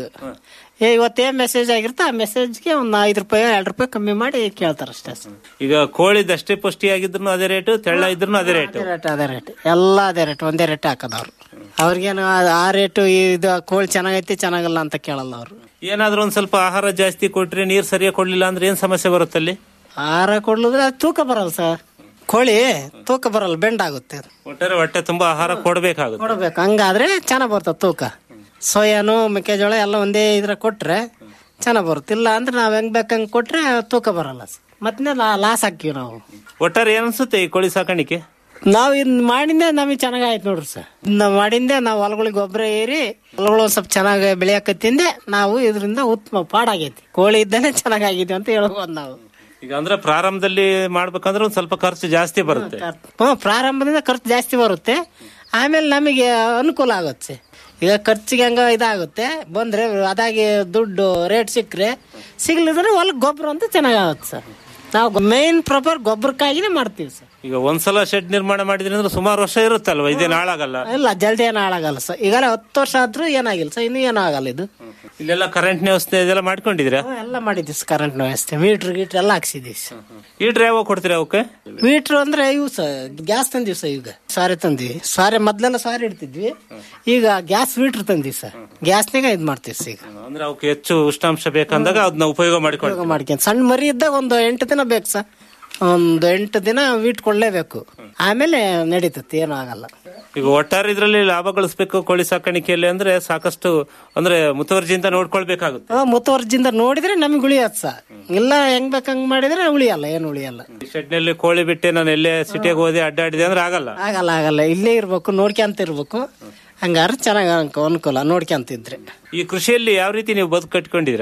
ಏ ಇವತ್ತೇ ಮೆಸೇಜ್ ಆಗಿರುತ್ತೆ ಆ ಮೆಸೇಜ್ಗೆ ಒಂದು ಐದು ರೂಪಾಯಿ ಎರಡು ರೂಪಾಯಿ ಕಮ್ಮಿ ಮಾಡಿ ಕೇಳ್ತಾರೆ ಅಷ್ಟೇ ಸರ್ ಈಗ ಕೋಳಿ ದಷ್ಟೇ ಪುಷ್ಟಿ ಆಗಿದ್ರು ಅದೇ ರೇಟ್ ತೆಳ್ಳ ಇದ್ರು ಅದೇ ರೇಟ್ ಅದೇ ರೇಟ್ ಅದೇ ರೇಟ್ ಎಲ್ಲ ಅದೇ ರೇಟ್ ಒಂದೇ ರೇಟ್ ಹಾಕೋದು ಅವ್ರು ಅವ್ರಿಗೇನು ಆ- ಆ ರೇಟು ಇದು ಕೋಳಿ ಚೆನ್ನಾಗೈತಿ ಚೆನ್ನಾಗಲ್ಲ ಅಂತ ಕೇಳಲ್ಲ ಅವರು ಏನಾದ್ರೂ ಒಂದ್ ಸ್ವಲ್ಪ ಆಹಾರ ಜಾಸ್ತಿ ಕೊಟ್ರೆ ನೀರ್ ಸರಿಯಾಗಿ ಕೊಡ್ಲಿಲ್ಲ ಅಂದ್ರೆ ಏನ್ ಸಮಸ್ಯೆ ಬರುತ್ತೆ ಅಲ್ಲಿ ಆಹಾರ ಕೊಡ್ಲಿದ್ರೆ ಅದು ತೂಕ ಬರಲ್ಲ ಸರ್ ಕೋಳಿ ತೂಕ ಬರಲ್ಲ ಬೆಂಡ್ ಆಗುತ್ತೆ ಅದು. ಒಟ್ಟಾರೆ ಹೊಟ್ಟೆ ತುಂಬಾ ಆಹಾರ ಕೊಡ್ಬೇಕಾಗುತ್ತೆ ಕೊಡ್ಬೇಕು ಹಂಗಾದ್ರೆ ಚೆನ್ನಾಗ್ ಬರ್ತದೆ ತೂಕ ಸೋಯಾನು ಮೆಕ್ಕೆಜೋಳ ಎಲ್ಲ ಒಂದೇ ಇದ್ರ ಕೊಟ್ರೆ ಚೆನ್ನಾಗ್ ಬರುತ್ತೆ ಇಲ್ಲ ಅಂದ್ರೆ ನಾವ್ ಹೆಂಗ್ ಬೇಕಂಗ್ ಕೊಟ್ರೆ ತೂಕ ಬರಲ್ಲ ಸರ್ ಮತ್ತೆ ಲಾಸ್ ಹಾಕಿವಿ ನಾವು ಒಟ್ಟಾರೆ ಏನ್ ಅನ್ಸುತ್ತೆ ಈ ಕೋಳಿ ಸಾಕಾಣಿಕೆ ನಾವ್ ಇದ್ ಮಾಡಿಂದೆ ನಮಗೆ ಚೆನ್ನಾಗಾಯ್ತು ನೋಡ್ರಿ ಸರ್ ನಾವ್ ಮಾಡಿಂದೆ ನಾವು ಹೊಲಗಳಿಗೆ ಗೊಬ್ಬರ ಏರಿ ಹೊಲಗಳು ಒಂದ್ ಸ್ವಲ್ಪ ಚೆನ್ನಾಗಿ ಬೆಳೆಯಕತ್ತಿಂದೆ ನಾವು ಇದರಿಂದ ಉತ್ತಮ ಪಾಡಾಗೈತಿ ಕೋಳಿ ಇದ್ದಾನೆ ಚೆನ್ನಾಗಾಗಿದೆ ಅಂತ ಹೇಳ್ಬೋದು ನಾವು ಈಗ ಅಂದ್ರೆ ಪ್ರಾರಂಭದಲ್ಲಿ ಮಾಡ್ಬೇಕಂದ್ರೆ ಒಂದ್ ಸ್ವಲ್ಪ ಖರ್ಚು ಜಾಸ್ತಿ ಬರುತ್ತೆ ಹ್ಮ್ ಪ್ರಾರಂಭದಿಂದ ಖರ್ಚು ಜಾಸ್ತಿ ಬರುತ್ತೆ ಆಮೇಲೆ ನಮಗೆ ಅನುಕೂಲ ಆಗುತ್ತೆ ಈಗ ಖರ್ಚಿಗೆ ಹಂಗ ಇದಾಗುತ್ತೆ ಬಂದ್ರೆ ಅದಾಗಿ ದುಡ್ಡು ರೇಟ್ ಸಿಕ್ಕರೆ ಸಿಗ್ಲಿದ್ರೆ ಹೊಲಕ್ಕೆ ಗೊಬ್ಬರ ಅಂತ ಚೆನ್ನಾಗಾಗುತ್ತೆ ಸರ್ ನಾವು ಮೇನ್ ಪ್ರಾಪರ್ ಗೊಬ್ಬರಕ್ಕಾಗಿನೇ ಮಾಡ್ತೀವಿ ಸರ್ ಈಗ ಒಂದ್ಸಲ ಶೆಡ್ ನಿರ್ಮಾಣ ಮಾಡಿದ್ರಿ ಅಂದ್ರೆ ಸುಮಾರು ವರ್ಷ ಇರುತ್ತಲ್ವಾ ಇದೇನ್ ಹಾಳಾಗಲ್ಲ ಇಲ್ಲ ಜಲ್ದಿ ಏನು ಹಾಳಾಗಲ್ಲ ಸರ್ ಈಗಾಗಲೇ ಹತ್ತು ವರ್ಷ ಆದ್ರೂ ಏನಾಗಿಲ್ಲ ಸರ್ ಇನ್ನೂ ಏನೂ ಆಗಲ್ಲ ಇದು ಇಲ್ಲೆಲ್ಲ ಕರೆಂಟ್ ವ್ಯವಸ್ಥೆ ಇದೆಲ್ಲ ಮಾಡ್ಕೊಂಡಿದ್ದೀರಾ ಎಲ್ಲ ಮಾಡಿದ್ವಿ ಸರ್ ಕರೆಂಟ್ ವ್ಯವಸ್ಥೆ ಮೀಟ್ರ್ ಗೀಟ್ರ್ ಎಲ್ಲ ಹಾಕ್ಸಿದೀವಿ ಸರ್ ಈಟ್ರ್ ಯಾವಾಗ ಕೊಡ್ತೀರಾ ಅವಕ್ಕೆ ಮೀಟ್ರ್ ಅಂದ್ರೆ ಇವು ಸರ್ ಗ್ಯಾಸ್ ತಂದಿವಿ ಸರ್ ಈಗ ಸಾರೆ ತಂದಿವಿ ಸಾರೆ ಮೊದ್ಲೆಲ್ಲ ಸಾರೆ ಇಡ್ತಿದ್ವಿ ಈಗ ಗ್ಯಾಸ್ ಮೀಟ್ರ್ ತಂದಿವಿ ಸರ್ ಗ್ಯಾಸ್ನಾಗ ಇದ್ ಮಾಡ್ತೀವಿ ಸರ್ ಈಗ ಅಂದ್ರೆ ಅವಕ್ಕೆ ಹೆಚ್ಚು ಉಷ್ಣಾಂಶ ಬೇಕಂದಾಗ ಅದನ್ನ ಉಪಯೋಗ ಮಾಡಿಕೊಂಡು ಉಪಯೋಗ ಮಾಡ್ಕೊಂಡು ಸಣ್ಣ ಮರಿ ಇದ್ದಾಗ ಒಂದು ಎಂಟು ದಿನ ಬೇಕು ಸರ್ ಒಂದು ಎಂಟು ದಿನ ಇಟ್ಕೊಳ್ಳೇಬೇಕು ಆಮೇಲೆ ನಡೀತತ್ತೆ ಏನೂ ಆಗಲ್ಲ ಈಗ ಒಟ್ಟಾರೆ ಇದ್ರಲ್ಲಿ ಲಾಭ ಗಳಿಸ್ಬೇಕು ಕೋಳಿ ಸಾಕಾಣಿಕೆಯಲ್ಲಿ ಅಂದ್ರೆ ಸಾಕಷ್ಟು ಅಂದ್ರೆ ಮುತುವರ್ಜಿಯಿಂದ ನೋಡ್ಕೊಳ್ಬೇಕಾಗುತ್ತೆ ಆ, ಮುತುವರ್ಜಿಯಿಂದ ನೋಡಿದ್ರೆ ನಮ್ಗೆ ಉಳಿಯತ್ ಸರ್ ಇಲ್ಲ ಹೆಂಗ್ ಬೇಕಂಗ್ ಮಾಡಿದ್ರೆ ಉಳಿಯಲ್ಲ ಏನು ಉಳಿಯಲ್ಲ ಈ ಶೆಡ್ನಲ್ಲಿ ಕೋಳಿ ಬಿಟ್ಟೆ ನಾನು ಎಲ್ಲೇ ಸಿಟಿಗೆ ಹೋದೆ ಅಡ್ಡಾಡಿದೆ ಅಂದ್ರೆ ಆಗಲ್ಲ ಆಗಲ್ಲ ಆಗಲ್ಲ ಇಲ್ಲೇ ಇರ್ಬೇಕು ನೋಡ್ಕೊಂತ ಇರ್ಬೇಕು ಹಂಗಾರೆ ಚೆನ್ನಾಗಿ ಅನುಕೂಲ ನೋಡ್ಕೊಂತಿದ್ರೆ ಈ ಕೃಷಿಯಲ್ಲಿ ಯಾವ ರೀತಿ ನೀವು ಬದುಕು ಕಟ್ಕೊಂಡಿದ್ದೀರಾ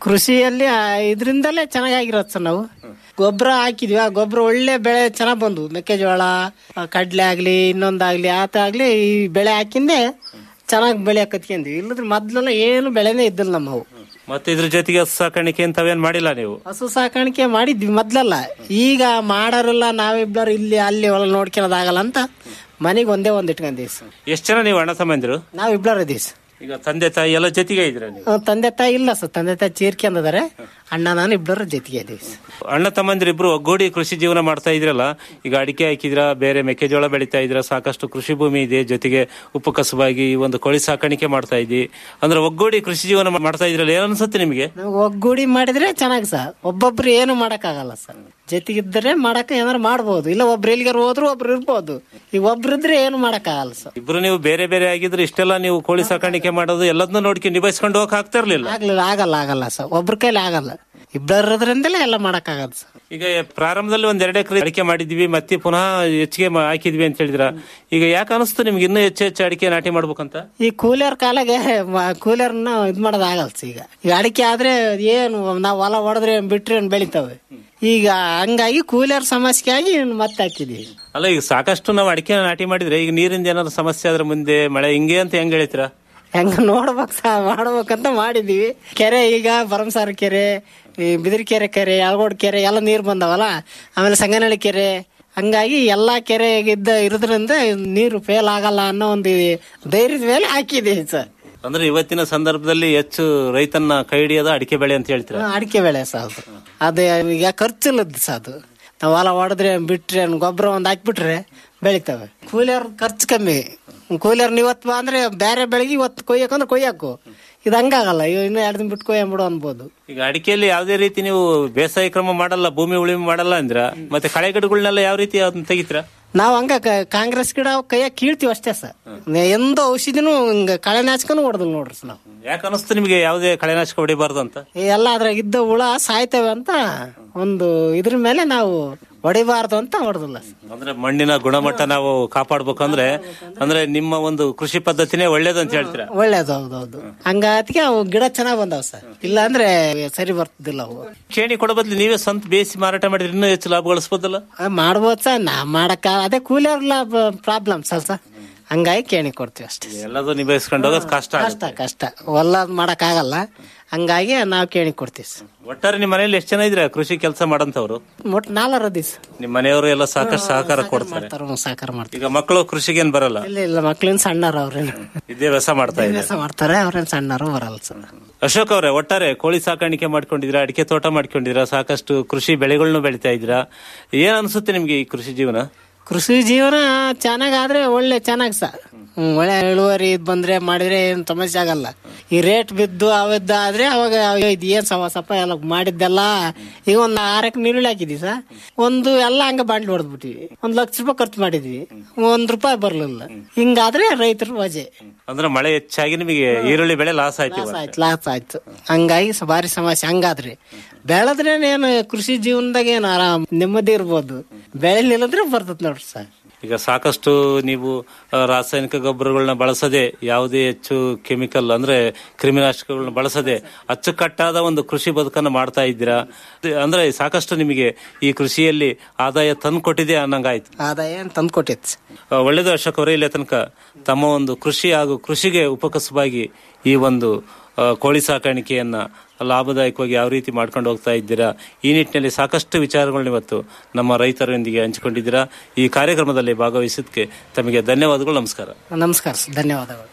ಕೃಷಿಯಲ್ಲಿ ಆ, ಇದ್ರಿಂದಲೇ ಚೆನ್ನಾಗಿರೋದು ಸರ್ ನಾವು ಗೊಬ್ಬರ ಹಾಕಿದ್ವಿ ಆ ಗೊಬ್ಬರ ಒಳ್ಳೆ ಬೆಳೆ ಚೆನ್ನಾಗ್ ಬಂದು ಮೆಕ್ಕೆಜೋಳ ಆ, ಕಡ್ಲೆ ಆಗ್ಲಿ ಇನ್ನೊಂದಾಗ್ಲಿ ಆತ ಆಗ್ಲಿ ಈ ಬೆಳೆ ಹಾಕಿಂದೆ ಚೆನ್ನಾಗಿ ಬೆಳೆ ಕತ್ಕೊಂಡ್ವಿ ಇಲ್ಲದ್ರೆ ಮೊದ್ಲೆಲ್ಲ ಏನು ಬೆಳೆನೇ ಇದ್ದಿಲ್ಲ ನಮ್ಮವು ಮತ್ತೆ ಇದ್ರ ಜೊತೆಗೆ ಹಸು ಸಾಕಾಣಿಕೆ ಇಂಥವೇನ್ ಮಾಡಿಲ್ಲ ನೀವು ಹಸು ಸಾಕಾಣಿಕೆ ಮಾಡಿದ್ವಿ ಮೊದ್ಲೆಲ್ಲ ಈಗ ಮಾಡೋರೆಲ್ಲ ನಾವಿಬ್ಬರು ಇಲ್ಲಿ ಅಲ್ಲಿ ಹೊಲ ನೋಡ್ಕೊಳೋದಾಗಲ್ಲ ಅಂತ ಮನೆಗೆ ಒಂದೇ ಒಂದ್ ಇಟ್ಕೊಂಡೀವಿ ಸರ್ ಎಷ್ಟ್ ಜನ ನೀವು ಅಣ್ಣ ತಮ್ಮಂದಿರು ನಾವ್ ಇಬ್ಬರು ಇದೀವಿ ಸರ್ ಈಗ ತಂದೆ ತಾಯಿ ಎಲ್ಲ ಜೊತೆಗೆ ಇದ್ರ ನೀವು ಆ, ತಂದೆ ತಾಯಿ ಇಲ್ಲ ಸರ್ ತಂದೆ ತಾಯಿ ಚೀರ್ಕೊಂಡಿದ್ದಾರೆ ಅಣ್ಣ ನಾನು ಇಬ್ಬರ ಜೊತೆಗೆ ಇದೀವಿ ಸರ್ ಅಣ್ಣ ತಮ್ಮಂದಿರು ಇಬ್ರು ಒಗ್ಗೂಡಿ ಕೃಷಿ ಜೀವನ ಮಾಡ್ತಾ ಇದ್ರಲ್ಲ ಈಗ ಅಡಿಕೆ ಹಾಕಿದ್ರ ಬೇರೆ ಮೆಕ್ಕೆಜೋಳ ಬೆಳಿತಾ ಇದ್ರ ಸಾಕಷ್ಟು ಕೃಷಿ ಭೂಮಿ ಇದೆ ಜೊತೆಗೆ ಉಪು ಕಸುಬಾಗಿ ಈ ಒಂದು ಕೋಳಿ ಸಾಕಾಣಿಕೆ ಮಾಡ್ತಾ ಇದ್ದಿ ಅಂದ್ರೆ ಒಗ್ಗೂಡಿ ಕೃಷಿ ಜೀವನ ಮಾಡ್ತಾ ಇದ್ರಲ್ಲ ಏನ್ ಅನ್ಸುತ್ತೆ ನಿಮಗೆ ನಾವು ಒಗ್ಗೂಡಿ ಮಾಡಿದ್ರೆ ಚೆನ್ನಾಗಿ ಸರ್ ಒಬ್ಬೊಬ್ರು ಏನು ಮಾಡಕ್ಕಾಗಲ್ಲ ಸರ್ ಜೊತೆಗಿದ್ದರೆ ಮಾಡಕ್ ಏನಾರು ಮಾಡ್ಬೋದು ಇಲ್ಲ ಒಬ್ರು ಎಲ್ಲಿಗಾರು ಹೋದ್ರು ಒಬ್ರು ಇರ್ಬೋದು ಈಗ ಒಬ್ರಿದ್ರೆ ಏನು ಮಾಡಕ್ಕಾಗಲ್ಲ ಸರ್ ಇಬ್ರು ನೀವು ಬೇರೆ ಬೇರೆ ಆಗಿದ್ರೆ ಇಷ್ಟೆಲ್ಲ ನೀವು ಕೋಳಿ ಸಾಕಾಣಿಕೆ ಮಾಡೋದು ಎಲ್ಲದನ್ನೂ ನೋಡ್ಕೊಂಡು ನಿಭಾಯಿಸ್ಕೊಂಡು ಹೋಗಕ್ ಆಗ್ತಾ ಇರ್ಲಿಲ್ಲ ಆಗ್ಲಿಲ್ಲ ಆಗಲ್ಲ ಆಗಲ್ಲ ಸರ್ ಒಬ್ರ ಕೈಲಿ ಆಗಲ್ಲ ಇಬ್ಬರದ್ರಿಂದಲೇ ಎಲ್ಲ ಮಾಡಕ್ಕಾಗಲ್ಲ ಸರ್ ಈಗ ಪ್ರಾರಂಭದಲ್ಲಿ ಒಂದ್ ಎರಡು ಎಕರೆ ಅಡಿಕೆ ಮಾಡಿದ್ವಿ ಮತ್ತೆ ಪುನಃ ಹೆಚ್ಚಿಗೆ ಮಾ- ಹಾಕಿದ್ವಿ ಅಂತ ಹೇಳಿದ್ರ ಈಗ ಯಾಕೆ ಅನಿಸ್ತು ನಿಮ್ಗೆ ಇನ್ನೂ ಹೆಚ್ಚು ಹೆಚ್ಚು ಅಡಿಕೆ ನಾಟಿ ಮಾಡ್ಬೇಕಂತ ಈ ಕೂಲರ್ ಕಾಲಾಗೆ ಕೂಲರ್ನ ಇದ್ ಮಾಡೋದು ಆಗಲ್ಲ ಸರ್ ಈಗ ಈಗ ಅಡಿಕೆ ಆದ್ರೆ ಏನು ನಾವು ಹೊಲ ಹೊಡೆದ್ರೆ ಬಿಟ್ರೆ ಏನ್ ಬೆಳಿತಾವೆ ಈಗ ಹಂಗಾಗಿ ಕೂಲರ್ ಸಮಸ್ಯೆ ಆಗಿ ಮತ್ತೆ ಹಾಕಿದೀವಿ ಅಲ್ಲ ಈಗ ಸಾಕಷ್ಟು ನಾವು ಅಡಿಕೆ ನಾಟಿ ಮಾಡಿದ್ರೆ ಈಗ ನೀರಿಂದ ಏನಾದ್ರು ಸಮಸ್ಯೆ ಆದ್ರೆ ಮುಂದೆ ಮಳೆ ಹಿಂಗೆ ಅಂತ ಹೆಂಗ್ ಹೇಳ್ತೀರಾ ಹೆಂಗ ನೋಡ್ಬೇಕು ಸಾ ಮಾಡ್ಬೇಕಂತ ಮಾಡಿದೀವಿ ಕೆರೆ ಈಗ ಭರಮಸಾರ ಕೆರೆ ಈ ಬಿದಿರಿಕೆರೆ ಕೆರೆ ಯಳಗೋಡ್ ಕೆರೆ ಎಲ್ಲ ನೀರು ಬಂದವಲ್ಲ ಆಮೇಲೆ ಸಂಗನಹಳ್ಳಿ ಕೆರೆ ಹಂಗಾಗಿ ಎಲ್ಲಾ ಕೆರೆ ಇದ್ದ ಇರೋದ್ರಿಂದ ನೀರು ಫೇಲ್ ಆಗಲ್ಲ ಅನ್ನೋ ಒಂದು ಧೈರ್ಯದ ಮೇಲೆ ಹಾಕಿದೀವಿ ಸರ್ ಅಂದ್ರೆ ಇವತ್ತಿನ ಸಂದರ್ಭದಲ್ಲಿ ಹೆಚ್ಚು ರೈತನ್ನ ಕೈ ಹಿಡಿಯೋದು ಅಡಿಕೆ ಬೆಳೆ ಅಂತ ಹೇಳ್ತೀರಾ ಅಡಿಕೆ ಬೆಳೆ ಸಹ ಅದು ಅದೇ ಈಗ ಖರ್ಚಿಲ್ಲದ ಸಹ ಅದು ನಾವು ಹೊಲ ಹೊಡೆದ್ರೆ ಬಿಟ್ರೆ ಗೊಬ್ಬರ ಒಂದು ಹಾಕ್ಬಿಟ್ರೆ ಬೆಳಿತವೆ ಕೂಲಿಯರ್ ಖರ್ಚು ಕಮ್ಮಿ ಕೂಲಿಯರ್ ಇವತ್ತು ಬಾ ಅಂದ್ರೆ ಬೇರೆ ಬೆಳೆಗೆ ಇವತ್ತು ಕೊಯ್ಯಕಂದ್ರೆ ಕೊಯ್ಯಕು ಇದು ಹಂಗಾಗಲ್ಲ ಇವ್ ಇನ್ನು ಎರಡು ದಿನ ಬಿಟ್ಟು ಕೊಯ್ಯಂಬಿಡು ಅನ್ಬೋದು ಈಗ ಅಡಿಕೆಯಲ್ಲಿ ಯಾವುದೇ ರೀತಿ ನೀವು ಬೇಸಾಯ ಕ್ರಮ ಮಾಡಲ್ಲ ಭೂಮಿ ಉಳಿಮೆ ಮಾಡಲ್ಲ ಅಂದ್ರ ಮತ್ತೆ ಕಳೆ ಗಿಡಗಳನ್ನೆಲ್ಲ ಯಾವ ರೀತಿ ಅದನ್ನ ತೆಗಿತೀರಾ ನಾವು ಹಂಗ ಕ- ಕಾಂಗ್ರೆಸ್ ಗಿಡ ಕೈಯಾಗ ಕೀಳ್ತೀವಿ ಅಷ್ಟೇ ಸರ್ ಎಂದ ಔಷಧಿನೂ ಹಿಂಗ ಕಳೆ ನಾಚ್ಕೊಂಡು ಹೊಡೆದಿಲ್ಲ ನೋಡ್ರಿ ಸರ್ ನಾವು ಯಾಕೆ ಅನಿಸ್ತು ನಿಮಗೆ ಯಾವುದೇ ಕಳೆನಾಶಕ ಹೊಡಿಬಾರ್ದು ಅಂತ ಈ ಎಲ್ಲ ಅದ್ರಾಗ ಇದ್ದ ಹುಳ ಸಾಯ್ತವೆ ಅಂತ ಒಂದು ಇದ್ರ ಮೇಲೆ ನಾವು ಹೊಡಿಬಾರ್ದು ಅಂತ ಹೊಡೆದಿಲ್ಲ ಸರ್ ಅಂದ್ರೆ ಮಣ್ಣಿನ ಗುಣಮಟ್ಟ ನಾವು ಕಾಪಾಡ್ಬೇಕಂದ್ರೆ ಅಂದ್ರೆ ನಿಮ್ಮ ಒಂದು ಕೃಷಿ ಪದ್ಧತಿನೇ ಒಳ್ಳೇದು ಅಂತ ಹೇಳ್ತೀರಾ ಒಳ್ಳೇದು ಹೌದೌದು ಹಂಗಾತಿಗೆ ಅವು ಗಿಡ ಚೆನ್ನಾಗ್ ಬಂದಾವ್ ಸರ್ ಇಲ್ಲ ಅಂದ್ರೆ ಸರಿ ಬರ್ತಿದ್ದಿಲ್ಲ ಅವು ಕೇಣಿ ಕೊಡೋ ಬದ್ಲು ನೀವೇ ಸ್ವಂತ ಬೇಯಿಸಿ ಮಾರಾಟ ಮಾಡಿದ್ರೆ ಇನ್ನೂ ಹೆಚ್ಚು ಲಾಭ ಗಳಿಸ್ಬೋದಲ್ಲ ಆ, ಮಾಡ್ಬೋದು ಸರ್ ನಾ ಮಾಡಕ್ಕ ಅದೇ ಕೂಲಿಯರ್ ಪ್ರಾಬ್ಲಮ್ ಸರ್ ಸರ್ ಹಂಗಾಗಿ ಕೇಣಿ ಕೊಡ್ತೀವಿ ಅಷ್ಟೇ ಎಲ್ಲದೂ ನಿಭಾಯಿಸ್ಕೊಂಡು ಹೋಗೋದು ಕಷ್ಟ ಕಷ್ಟ ಕಷ್ಟ ಹೊಲ ಮಾಡಕ್ ಆಗಲ್ಲ ಹಂಗಾಗಿ ನಾವು ಕೇಣಿ ಕೊಡ್ತೀವಿ ಸರ್ ಒಟ್ಟಾರೆ ನಿಮ್ಮ ಮನೇಲಿ ಎಷ್ಟು ಜನ ಇದ್ರೆ ಕೃಷಿ ಕೆಲಸ ಮಾಡಂತವ್ರು ಒಟ್ಟು ನಾಲ್ವರು ದಿವಸ ನಿಮ್ಮ ಮನೆಯವರು ಎಲ್ಲ ಸಾಕಷ್ಟು ಸಹಕಾರ ಕೊಡ್ತಾರೆ ಸಹಕಾರ ಮಾಡ್ತಾರೆ ಈಗ ಮಕ್ಕಳು ಕೃಷಿಗೇನ್ ಬರಲ್ಲ ಇಲ್ಲ ಇಲ್ಲ ಮಕ್ಳಿನ ಸಣ್ಣರು ಅವ್ರೇನು ವಿದ್ಯಾಭ್ಯಾಸ ಮಾಡ್ತಾ ಇದ್ದಾರೆ ಕೆಲಸ ಮಾಡ್ತಾರೆ ಅವ್ರೇನ್ ಸಣ್ಣರು ಬರಲ್ಲ ಸರ್ ಅಶೋಕ್ ಅವರೇ ಒಟ್ಟಾರೆ ಕೋಳಿ ಸಾಕಾಣಿಕೆ ಮಾಡ್ಕೊಂಡಿದ್ದೀರಾ ಅಡಿಕೆ ತೋಟ ಮಾಡ್ಕೊಂಡಿದ್ದೀರಾ ಸಾಕಷ್ಟು ಕೃಷಿ ಬೆಳೆಗಳನ್ನು ಬೆಳಿತಾ ಇದ್ದೀರಾ ಏನ್ ಅನ್ಸುತ್ತೆ ನಿಮ್ಗೆ ಈ ಕೃಷಿ ಜೀವನ ಕೃಷಿ ಜೀವನ ಚೆನ್ನಾಗಾದ್ರೆ ಒಳ್ಳೆ ಚೆನ್ನಾಗ್ ಸರ್ ಹ್ಮ್, ಒಳ್ಳೆ ಇಳುವರಿ ಇದ್ ಬಂದ್ರೆ ಮಾಡಿದ್ರೆ ಏನ್ ಸಮಸ್ಯೆ ಆಗಲ್ಲ ಈ ರೇಟ್ ಬಿದ್ದು ಅವದ್ದ ಆದ್ರೆ ಅವಾಗ ಅಯ್ಯೋ ಇದು ಏನ್ ಸವ ಸಪ ಎಲ್ಲ ಮಾಡಿದ್ದೆಲ್ಲ ಈಗ ಒಂದ್ ಆರಕ್ಕೆ ನೀರುಳ್ಳಿ ಹಾಕಿದ್ವಿ ಸರ್ ಒಂದು ಎಲ್ಲ ಹಂಗ ಬಾಂಡ್ಲಿ ಹೊಡೆದ್ಬಿಟ್ಟಿವಿ ಒಂದ್ ಲಕ್ಷ ರೂಪಾಯಿ ಖರ್ಚು ಮಾಡಿದ್ವಿ ಒಂದ್ ರೂಪಾಯಿ ಬರ್ಲಿಲ್ಲ ಹಿಂಗಾದ್ರೆ ರೈತರು ವಜೆ ಅಂದ್ರೆ ಮಳೆ ಹೆಚ್ಚಾಗಿ ನಿಮಗೆ ಈರುಳ್ಳಿ ಬೆಳೆ ಲಾಸ್ ಆಯ್ತು ಲಾಸ್ ಆಯ್ತು ಲಾಸ್ ಆಯ್ತು ಹಂಗಾಗಿ ಸ- ಭಾರಿ ಸಮಸ್ಯೆ ಹಂಗಾದ್ರೆ ಬೆಳೆದ್ರೇನೇನು ಕೃಷಿ ಜೀವನದಾಗ ಏನು ಆರಾಮ್ ನೆಮ್ಮದಿ ಇರ್ಬೋದು ಬೆಳೆಲಿಲ್ಲ ಅಂದ್ರೆ ಬರ್ತದ ನೋಡ್ರಿ ಸರ್ ಈಗ ಸಾಕಷ್ಟು ನೀವು ಆ, ರಾಸಾಯನಿಕ ಗೊಬ್ಬರಗಳನ್ನ ಬಳಸದೆ ಯಾವುದೇ ಹೆಚ್ಚು ಕೆಮಿಕಲ್ ಅಂದ್ರೆ ಕ್ರಿಮಿನಾಶಕಗಳನ್ನ ಬಳಸದೆ ಅಚ್ಚುಕಟ್ಟಾದ ಒಂದು ಕೃಷಿ ಬದುಕನ್ನು ಮಾಡ್ತಾ ಇದ್ದೀರಾ ಅಂದ್ರೆ ಸಾಕಷ್ಟು ನಿಮಗೆ ಈ ಕೃಷಿಯಲ್ಲಿ ಆದಾಯ ತಂದು ಕೊಟ್ಟಿದೆ ಅನ್ನಂಗಾಯ್ತು ಆದಾಯ ತಂದು ಕೊಟ್ಟಿತ್ತು ಆ, ಒಳ್ಳೆಯದು ಅಶೋಕ್ ಅವರೇ ಇಲ್ಲಿ ತನಕ ತಮ್ಮ ಒಂದು ಕೃಷಿ ಹಾಗೂ ಕೃಷಿಗೆ ಉಪಕಸವಾಗಿ ಈ ಒಂದು ಆ, ಕೋಳಿ ಸಾಕಾಣಿಕೆಯನ್ನ ಲಾಭದಾಯಕವಾಗಿ ಯಾವ ರೀತಿ ಮಾಡ್ಕೊಂಡು ಹೋಗ್ತಾ ಇದ್ದೀರಾ ಈ ನಿಟ್ಟಿನಲ್ಲಿ ಸಾಕಷ್ಟು ವಿಚಾರಗಳನ್ನ ಇವತ್ತು ನಮ್ಮ ರೈತರೊಂದಿಗೆ ಹಂಚಿಕೊಂಡಿದ್ದೀರಾ ಈ ಕಾರ್ಯಕ್ರಮದಲ್ಲಿ ಭಾಗವಹಿಸಿದ್ದಕ್ಕೆ ತಮಗೆ ಧನ್ಯವಾದಗಳು ನಮಸ್ಕಾರ ನಮಸ್ಕಾರ ಸರ್ ಧನ್ಯವಾದಗಳು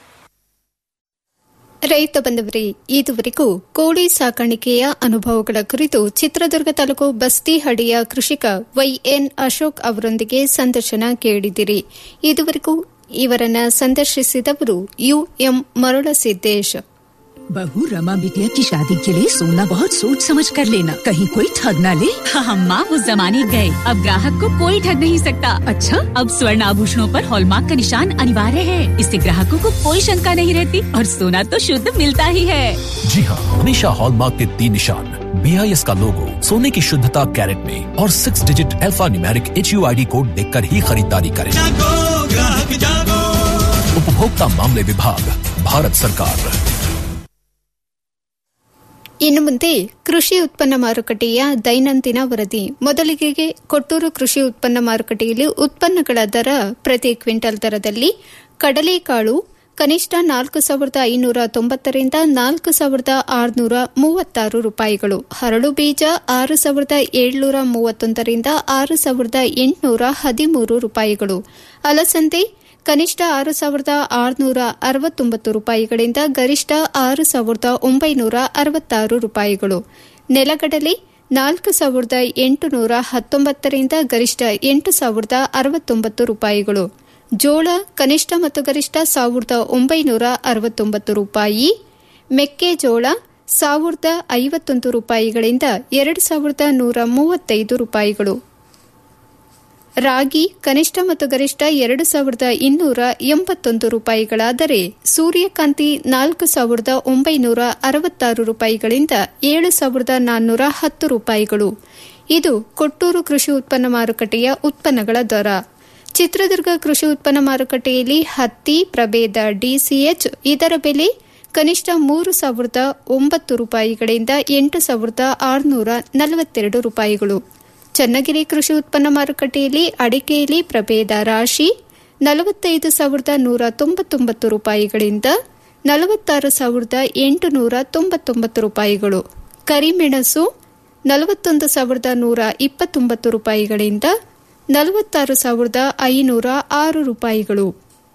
ರೈತ ಬಂದವರೇ ಇದುವರೆಗೂ ಕೋಳಿ ಸಾಕಾಣಿಕೆಯ ಅನುಭವಗಳ ಕುರಿತು ಚಿತ್ರದುರ್ಗ ತಾಲೂಕು ಬಸ್ತಿಹಳ್ಳಿಯ ಕೃಷಿಕ ವೈಎನ್ ಅಶೋಕ್ ಅವರೊಂದಿಗೆ ಸಂದರ್ಶನ ಕೇಳಿದಿರಿ ಇದುವರೆಗೂ ಇವರನ್ನ ಸಂದರ್ಶಿಸಿದವರು ಯುಎಂ ಮರುಳಸಿದ್ದೇಶ್ बहू रमा बिटिया की शादी के लिए सोना बहुत सोच समझ कर लेना कहीं कोई ठग ना ले हम माँ उस जमाने गए अब ग्राहक को कोई ठग नहीं सकता अच्छा अब स्वर्ण आभूषणों पर हॉलमार्क का निशान अनिवार्य है इससे ग्राहकों को कोई शंका नहीं रहती और सोना तो शुद्ध मिलता ही है जी हाँ हमेशा हॉलमार्क के तीन निशान बी आई एस का लोगो सोने की शुद्धता कैरेट में और six digit alphanumeric H U I D code देख कर ही खरीदारी करें उपभोक्ता मामले विभाग भारत सरकार ಇನ್ನು ಮುಂದೆ ಕೃಷಿ ಉತ್ಪನ್ನ ಮಾರುಕಟ್ಟೆಯ ದೈನಂದಿನ ವರದಿ ಮೊದಲಿಗೆ ಕೊಟ್ಟೂರು ಕೃಷಿ ಉತ್ಪನ್ನ ಮಾರುಕಟ್ಟೆಯಲ್ಲಿ ಉತ್ಪನ್ನಗಳ ದರ ಪ್ರತಿ ಕ್ವಿಂಟಲ್ ದರದಲ್ಲಿ ಕಡಲೆಕಾಳು ಕನಿಷ್ಠ ನಾಲ್ಕು ಸಾವಿರದ ಐನೂರ ತೊಂಬತ್ತರಿಂದ ನಾಲ್ಕು ಸಾವಿರದ ಆರುನೂರ ಮೂವತ್ತಾರು ರೂಪಾಯಿಗಳು ಹರಳು ಬೀಜ ಆರು ಸಾವಿರದ ಏಳ್ನೂರ ಮೂವತ್ತೊಂದರಿಂದ ಆರು ಸಾವಿರದ ಎಂಟುನೂರ ಹದಿಮೂರು ರೂಪಾಯಿಗಳು ಅಲಸಂದೆ ಕನಿಷ್ಠ ಆರು ಸಾವಿರದ ಆರುನೂರ ಅರವತ್ತೊಂಬತ್ತು ರೂಪಾಯಿಗಳಿಂದ ಗರಿಷ್ಠ ಆರು ಸಾವಿರದ ಒಂಬೈನೂರ ಅರವತ್ತಾರು ರೂಪಾಯಿಗಳು ನೆಲಗಡಲೆ ನಾಲ್ಕು ಸಾವಿರದ ಎಂಟುನೂರ ಹತ್ತೊಂಬತ್ತರಿಂದ ಗರಿಷ್ಠ ಎಂಟು ಸಾವಿರದ ಅರವತ್ತೊಂಬತ್ತು ರೂಪಾಯಿಗಳು ಜೋಳ ಕನಿಷ್ಠ ಮತ್ತು ಗರಿಷ್ಠ ಸಾವಿರದ ಒಂಬೈನೂರ ಅರವತ್ತೊಂಬತ್ತು ರೂಪಾಯಿ ಮೆಕ್ಕೆಜೋಳ ಸಾವಿರದ ಐವತ್ತೊಂದು ರೂಪಾಯಿಗಳಿಂದ ಎರಡು ಸಾವಿರದ ನೂರ ಮೂವತ್ತೈದು ರೂಪಾಯಿಗಳು ರಾಗಿ ಕನಿಷ್ಠ ಮತ್ತು ಗರಿಷ್ಠ ಎರಡು ಸಾವಿರದ ಇನ್ನೂರ ಎಂಬತ್ತೊಂದು ರೂಪಾಯಿಗಳಾದರೆ ಸೂರ್ಯಕಾಂತಿ ನಾಲ್ಕು ಸಾವಿರದ ಒಂಬೈನೂರ ಅರವತ್ತಾರು ರೂಪಾಯಿಗಳಿಂದ ಏಳು ಸಾವಿರದ ನಾನ್ನೂರ ಹತ್ತು ರೂಪಾಯಿಗಳು ಇದು ಕೊಟ್ಟೂರು ಕೃಷಿ ಉತ್ಪನ್ನ ಮಾರುಕಟ್ಟೆಯ ಉತ್ಪನ್ನಗಳ ದರ ಚಿತ್ರದುರ್ಗ ಕೃಷಿ ಉತ್ಪನ್ನ ಮಾರುಕಟ್ಟೆಯಲ್ಲಿ ಹತ್ತಿ ಪ್ರಭೇದ ಡಿಸಿಎಚ್ ಇದರ ಬೆಲೆ ಕನಿಷ್ಠ ಮೂರು ಸಾವಿರದ ಒಂಬತ್ತು ರೂಪಾಯಿಗಳಿಂದ ಎಂಟು ಸಾವಿರದ ಆರುನೂರ ನಲವತ್ತೆರಡು ರೂಪಾಯಿಗಳು ಚನ್ನಗಿರಿ ಕೃಷಿ ಉತ್ಪನ್ನ ಮಾರುಕಟ್ಟೆಯಲ್ಲಿ ಅಡಿಕೆಯಲ್ಲಿ ಪ್ರಭೇದ ರಾಶಿ ನಲವತ್ತೈದು ಸಾವಿರದ ನೂರ ತೊಂಬತ್ತೊಂಬತ್ತು ರೂಪಾಯಿಗಳಿಂದ ನಲವತ್ತಾರು ಸಾವಿರದ ಎಂಟುನೂರ ತೊಂಬತ್ತೊಂಬತ್ತು ರೂಪಾಯಿಗಳು ಕರಿಮೆಣಸು ನಲವತ್ತೊಂದು ಸಾವಿರದ ನೂರ ಇಪ್ಪತ್ತೊಂಬತ್ತು ರೂಪಾಯಿಗಳಿಂದ ನಲವತ್ತಾರು ಸಾವಿರದ ಐನೂರ ಆರು ರೂಪಾಯಿಗಳು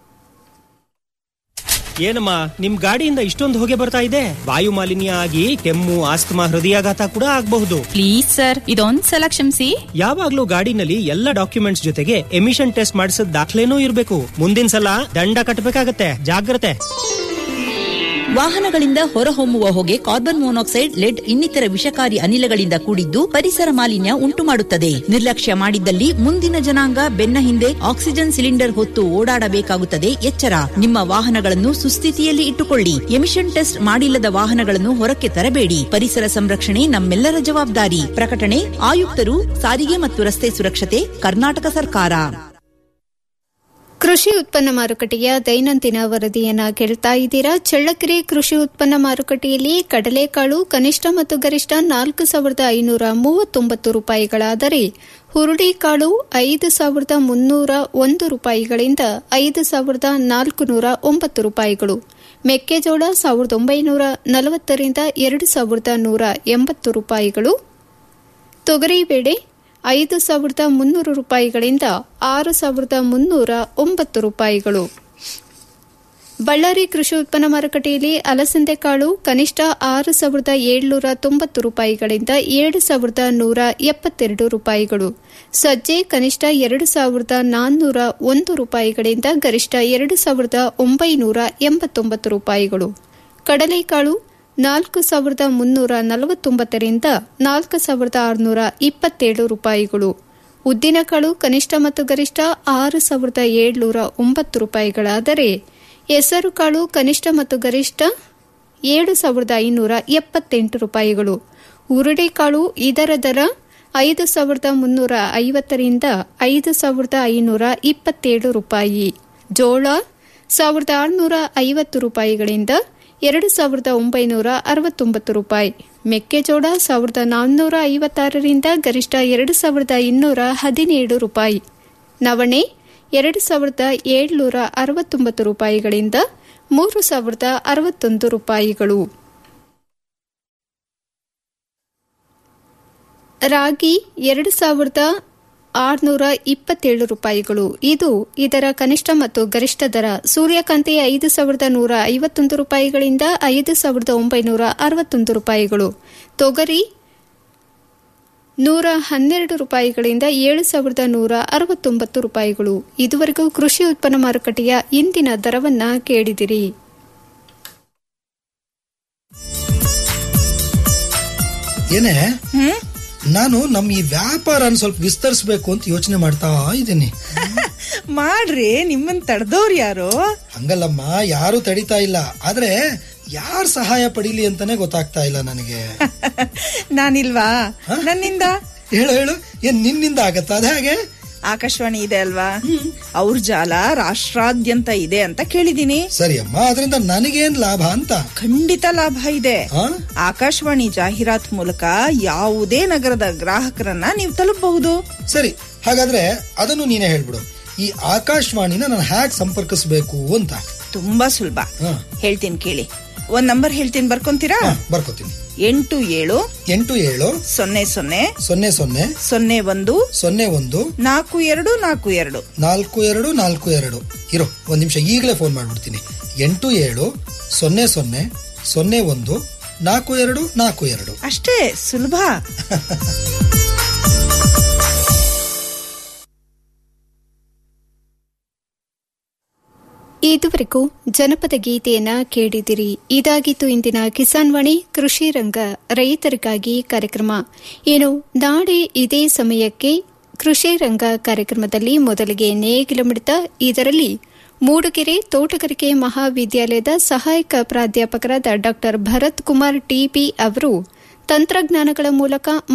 ಏನಮ್ಮ ನಿಮ್ ಗಾಡಿಯಿಂದ ಇಷ್ಟೊಂದು ಹೊಗೆ ಬರ್ತಾ ಇದೆ ವಾಯು ಮಾಲಿನ್ಯ ಆಗಿ ಕೆಮ್ಮು ಆಸ್ತಮಾ ಹೃದಯಾಘಾತ ಕೂಡ ಆಗಬಹುದು ಪ್ಲೀಸ್ ಸರ್ ಇದೊಂದ್ ಸಲ ಕ್ಷಮಿಸಿ ಯಾವಾಗ್ಲೂ ಗಾಡಿನಲ್ಲಿ ಎಲ್ಲ ಡಾಕ್ಯುಮೆಂಟ್ಸ್ ಜೊತೆಗೆ ಎಮಿಷನ್ ಟೆಸ್ಟ್ ಮಾಡಿಸಿದ ದಾಖಲೆನೂ ಇರಬೇಕು ಮುಂದಿನ ಸಲ ದಂಡ ಕಟ್ಟಬೇಕಾಗತ್ತೆ ಜಾಗ್ರತೆ ವಾಹನಗಳಿಂದ ಹೊರಹೊಮ್ಮುವ ಹೊಗೆ ಕಾರ್ಬನ್ ಮೊನಾಕ್ಸೈಡ್ ಲೆಡ್ ಇನ್ನಿತರ ವಿಷಕಾರಿ ಅನಿಲಗಳಿಂದ ಕೂಡಿದ್ದು ಪರಿಸರ ಮಾಲಿನ್ಯ ಉಂಟು ಮಾಡುತ್ತದೆ ನಿರ್ಲಕ್ಷ್ಯ ಮಾಡಿದ್ದಲ್ಲಿ ಮುಂದಿನ ಜನಾಂಗ ಬೆನ್ನ ಹಿಂದೆ ಆಕ್ಸಿಜನ್ ಸಿಲಿಂಡರ್ ಹೊತ್ತು ಓಡಾಡಬೇಕಾಗುತ್ತದೆ ಎಚ್ಚರ ನಿಮ್ಮ ವಾಹನಗಳನ್ನು ಸುಸ್ಥಿತಿಯಲ್ಲಿ ಇಟ್ಟುಕೊಳ್ಳಿ ಎಮಿಷನ್ ಟೆಸ್ಟ್ ಮಾಡಿಲ್ಲದ ವಾಹನಗಳನ್ನು ಹೊರಕ್ಕೆ ತರಬೇಡಿ ಪರಿಸರ ಸಂರಕ್ಷಣೆ ನಮ್ಮೆಲ್ಲರ ಜವಾಬ್ದಾರಿ ಪ್ರಕಟಣೆ ಆಯುಕ್ತರು ಸಾರಿಗೆ ಮತ್ತು ರಸ್ತೆ ಸುರಕ್ಷತೆ ಕರ್ನಾಟಕ ಸರ್ಕಾರ ಕೃಷಿ ಉತ್ಪನ್ನ ಮಾರುಕಟ್ಟೆಯ ದೈನಂದಿನ ವರದಿಯನ್ನ ಕೇಳ್ತಾ ಇದ್ದೀರಾ ಚಳ್ಳಕೆರೆ ಕೃಷಿ ಉತ್ಪನ್ನ ಮಾರುಕಟ್ಟೆಯಲ್ಲಿ ಕಡಲೆಕಾಳು ಕನಿಷ್ಠ ಮತ್ತು ಗರಿಷ್ಠ ನಾಲ್ಕು ಸಾವಿರದ ಐನೂರ ಮೂವತ್ತೊಂಬತ್ತು ರೂಪಾಯಿಗಳಾದರೆ ಹುರುಳಿಕಾಳು ಐದು ಸಾವಿರದ ಮುನ್ನೂರ ಒಂದು ರೂಪಾಯಿಗಳಿಂದ ಐದು ಸಾವಿರದ ನಾಲ್ಕುನೂರ ಒಂಬತ್ತು ರೂಪಾಯಿಗಳು ಮೆಕ್ಕೆಜೋಳ ಸಾವಿರದ ಒಂಬೈನೂರ ನಲವತ್ತರಿಂದ ಎರಡು ಸಾವಿರದ ನೂರ ಎಂಬತ್ತು ರೂಪಾಯಿಗಳು ತೊಗರಿಬೇಳೆ ಐದು ಸಾವಿರದ ಮುನ್ನೂರು ರೂಪಾಯಿಗಳಿಂದ ಆರು ಸಾವಿರದ ಮುನ್ನೂರ ಒಂಬತ್ತು ರೂಪಾಯಿಗಳು ಬಳ್ಳಾರಿ ಕೃಷಿ ಉತ್ಪನ್ನ ಮಾರುಕಟ್ಟೆಯಲ್ಲಿ ಅಲಸಂದೆ ಕಾಳು ಕನಿಷ್ಠ ಆರು ಸಾವಿರದ ಏಳ್ನೂರ ತೊಂಬತ್ತು ರೂಪಾಯಿಗಳಿಂದ ಏಳು ಸಾವಿರದ ನೂರ ಎಪ್ಪತ್ತೆರಡು ರೂಪಾಯಿಗಳು ಸಜ್ಜೆ ಕನಿಷ್ಠ ಎರಡು ಸಾವಿರದ ನಾನ್ನೂರ ಒಂದು ರೂಪಾಯಿಗಳಿಂದ ಗರಿಷ್ಠ ಎರಡು ಸಾವಿರದ ಒಂಬೈನೂರ ಎಂಬತ್ತೊಂಬತ್ತು ರೂಪಾಯಿಗಳು ಕಡಲೆಕಾಳು ನಾಲ್ಕು ಸಾವಿರದ ಮುನ್ನೂರ ನಲವತ್ತೊಂಬತ್ತರಿಂದ ನಾಲ್ಕು ಸಾವಿರದ ಆರುನೂರ ಇಪ್ಪತ್ತೇಳು ರೂಪಾಯಿಗಳು ಉದ್ದಿನಕಾಳು ಕನಿಷ್ಠ ಮತ್ತು ಗರಿಷ್ಠ ಆರು ಸಾವಿರದ ಏಳ್ನೂರ ಒಂಬತ್ತು ರೂಪಾಯಿಗಳಾದರೆ ಹೆಸರುಕಾಳು ಕನಿಷ್ಠ ಮತ್ತು ಗರಿಷ್ಠ ಏಳು ಸಾವಿರದ ಐನೂರ ಎಪ್ಪತ್ತೆಂಟು ರೂಪಾಯಿಗಳು ಉರುಳೆಕಾಳು ಇದರ ದರ ಐದು ಸಾವಿರದ ಮುನ್ನೂರ ಐವತ್ತರಿಂದ ಐದು ಸಾವಿರದ ಐನೂರ ಇಪ್ಪತ್ತೇಳು ರೂಪಾಯಿ ಜೋಳ ಸಾವಿರದ ಆರುನೂರ ಐವತ್ತು ರೂಪಾಯಿಗಳಿಂದ ಎರಡು ಸಾವಿರದ ಒಂಬೈನೂರ ಅರವತ್ತೊಂಬತ್ತು ರೂಪಾಯಿ ಮೆಕ್ಕೆಜೋಳ ಸಾವಿರದ ನಾನ್ನೂರ ಐವತ್ತಾರರಿಂದ ಗರಿಷ್ಠ ಎರಡು ಸಾವಿರದ ಇನ್ನೂರ ಹದಿನೇಳು ರೂಪಾಯಿ ನವಣೆ ಎರಡು ಸಾವಿರದ ಏಳ್ನೂರ ಅರವತ್ತೊಂಬತ್ತು ರೂಪಾಯಿಗಳಿಂದ ಮೂರು ಸಾವಿರದ ಅರವತ್ತೊಂದು ರೂಪಾಯಿಗಳು ರಾಗಿ ಎರಡು ಸಾವಿರದ ಆರುನೂರ ಇಪ್ಪತ್ತೇಳು ರೂಪಾಯಿಗಳು ಇದು ಇದರ ಕನಿಷ್ಠ ಮತ್ತು ಗರಿಷ್ಠ ದರ ಸೂರ್ಯಕಾಂತಿ ಐದು ಸಾವಿರದ ನೂರ ಐವತ್ತೊಂದು ರೂಪಾಯಿಗಳಿಂದ ಐದು ಸಾವಿರದ ಒಂಬೈನೂರ ಅರವತ್ತೊಂದು ರೂಪಾಯಿಗಳು ತೊಗರಿ ನೂರ ಹನ್ನೆರಡು ರೂಪಾಯಿಗಳಿಂದ ಏಳು ಸಾವಿರದ ನೂರ ಅರವತ್ತೊಂಬತ್ತು ರೂಪಾಯಿಗಳು ಇದುವರೆಗೂ ಕೃಷಿ ಉತ್ಪನ್ನ ಮಾರುಕಟ್ಟೆಯ ಇಂದಿನ ದರವನ್ನ ಕೇಳಿದಿರಿ ಏನೇ ನಾನು ನಮ್ ಈ ವ್ಯಾಪಾರನ ಸ್ವಲ್ಪ ವಿಸ್ತರಿಸಬೇಕು ಅಂತ ಯೋಚನೆ ಮಾಡ್ತಾ ಇದ್ದೀನಿ ಮಾಡ್ರಿ ನಿಮ್ಮನ್ ತಡೆದವ್ರು ಯಾರು ಹಂಗಲ್ಲಮ್ಮ ಯಾರು ತಡಿತಾ ಇಲ್ಲ ಆದ್ರೆ ಯಾರ್ ಸಹಾಯ ಪಡೀಲಿ ಅಂತಾನೆ ಗೊತ್ತಾಗ್ತಾ ಇಲ್ಲ ನನಗೆ ನಾನಿಲ್ವಾ ನನ್ನಿಂದ ಹೇಳು ಹೇಳು ಏನ್ ನಿನ್ನಿಂದ ಆಗತ್ತಾ ಅದೇ ಹಾಗೆ ಆಕಾಶವಾಣಿ ಇದೆ ಅಲ್ವಾ ಅವ್ರ ಜಾಲ ರಾಷ್ಟ್ರಾದ್ಯಂತ ಇದೆ ಅಂತ ಕೇಳಿದೀನಿ ಸರಿ ಅಮ್ಮ ಅದರಿಂದ ನನಗೇನ್ ಲಾಭ ಅಂತ ಖಂಡಿತ ಲಾಭ ಇದೆ ಆಕಾಶವಾಣಿ ಜಾಹೀರಾತ್ ಮೂಲಕ ಯಾವುದೇ ನಗರದ ಗ್ರಾಹಕರನ್ನ ನೀವು ತಲುಪಬಹುದು ಸರಿ ಹಾಗಾದ್ರೆ ಅದನ್ನು ನೀನೇ ಹೇಳ್ಬಿಡು ಈ ಆಕಾಶವಾಣಿನ ನಾನು ಹ್ಯಾಕ್ ಸಂಪರ್ಕಿಸಬೇಕು ಅಂತ ತುಂಬಾ ಸುಲಭ ಹೇಳ್ತೀನಿ ಕೇಳಿ ಒಂದ್ ನಂಬರ್ ಹೇಳ್ತೀನಿ ಬರ್ಕೊಂತೀರಾ ಬರ್ಕೋತೀನಿ ಎಂಟು ಏಳು ಎಂಟು ಏಳು ಸೊನ್ನೆ ಸೊನ್ನೆ ಸೊನ್ನೆ ಸೊನ್ನೆ ಸೊನ್ನೆ ಒಂದು ಸೊನ್ನೆ ಒಂದು ನಾಲ್ಕು ಎರಡು ನಾಲ್ಕು ಎರಡು ನಾಲ್ಕು ಎರಡು ನಾಲ್ಕು ಎರಡು ಇರೋ ಒಂದ್ ನಿಮಿಷ ಈಗಲೇ ಫೋನ್ ಮಾಡ್ಬಿಡ್ತೀನಿ ಎಂಟು ಏಳು ಸೊನ್ನೆ ಸೊನ್ನೆ ಸೊನ್ನೆ ಒಂದು ನಾಲ್ಕು ಎರಡು ನಾಲ್ಕು ಎರಡು ಅಷ್ಟೇ ಸುಲಭ ಇದುವರೆಗೂ ಜನಪದ ಗೀತೆಯನ್ನ ಕೇಳಿದಿರಿ ಇದಾಗಿತ್ತು ಇಂದಿನ ಕಿಸಾನ್ ವಾಣಿ ಕೃಷಿ ರಂಗ ರೈತರಿಗಾಗಿ ಕಾರ್ಯಕ್ರಮ ಏನು ನಾಳೆ ಇದೇ ಸಮಯಕ್ಕೆ ಕೃಷಿ ರಂಗ ಕಾರ್ಯಕ್ರಮದಲ್ಲಿ ಮೊದಲಿಗೆ ನೇಗಿಲ ಮಿಡಿತ ಇದರಲ್ಲಿ ಮೂಡುಗೆರೆ ತೋಟಗಾರಿಕೆ ಮಹಾವಿದ್ಯಾಲಯದ ಸಹಾಯಕ ಪ್ರಾಧ್ಯಾಪಕರಾದ ಡಾ ಭರತ್ ಕುಮಾರ್ ಟಿಪಿ ಅವರು ತಂತ್ರಜ್ಞಾನಗಳ ಮೂಲಕ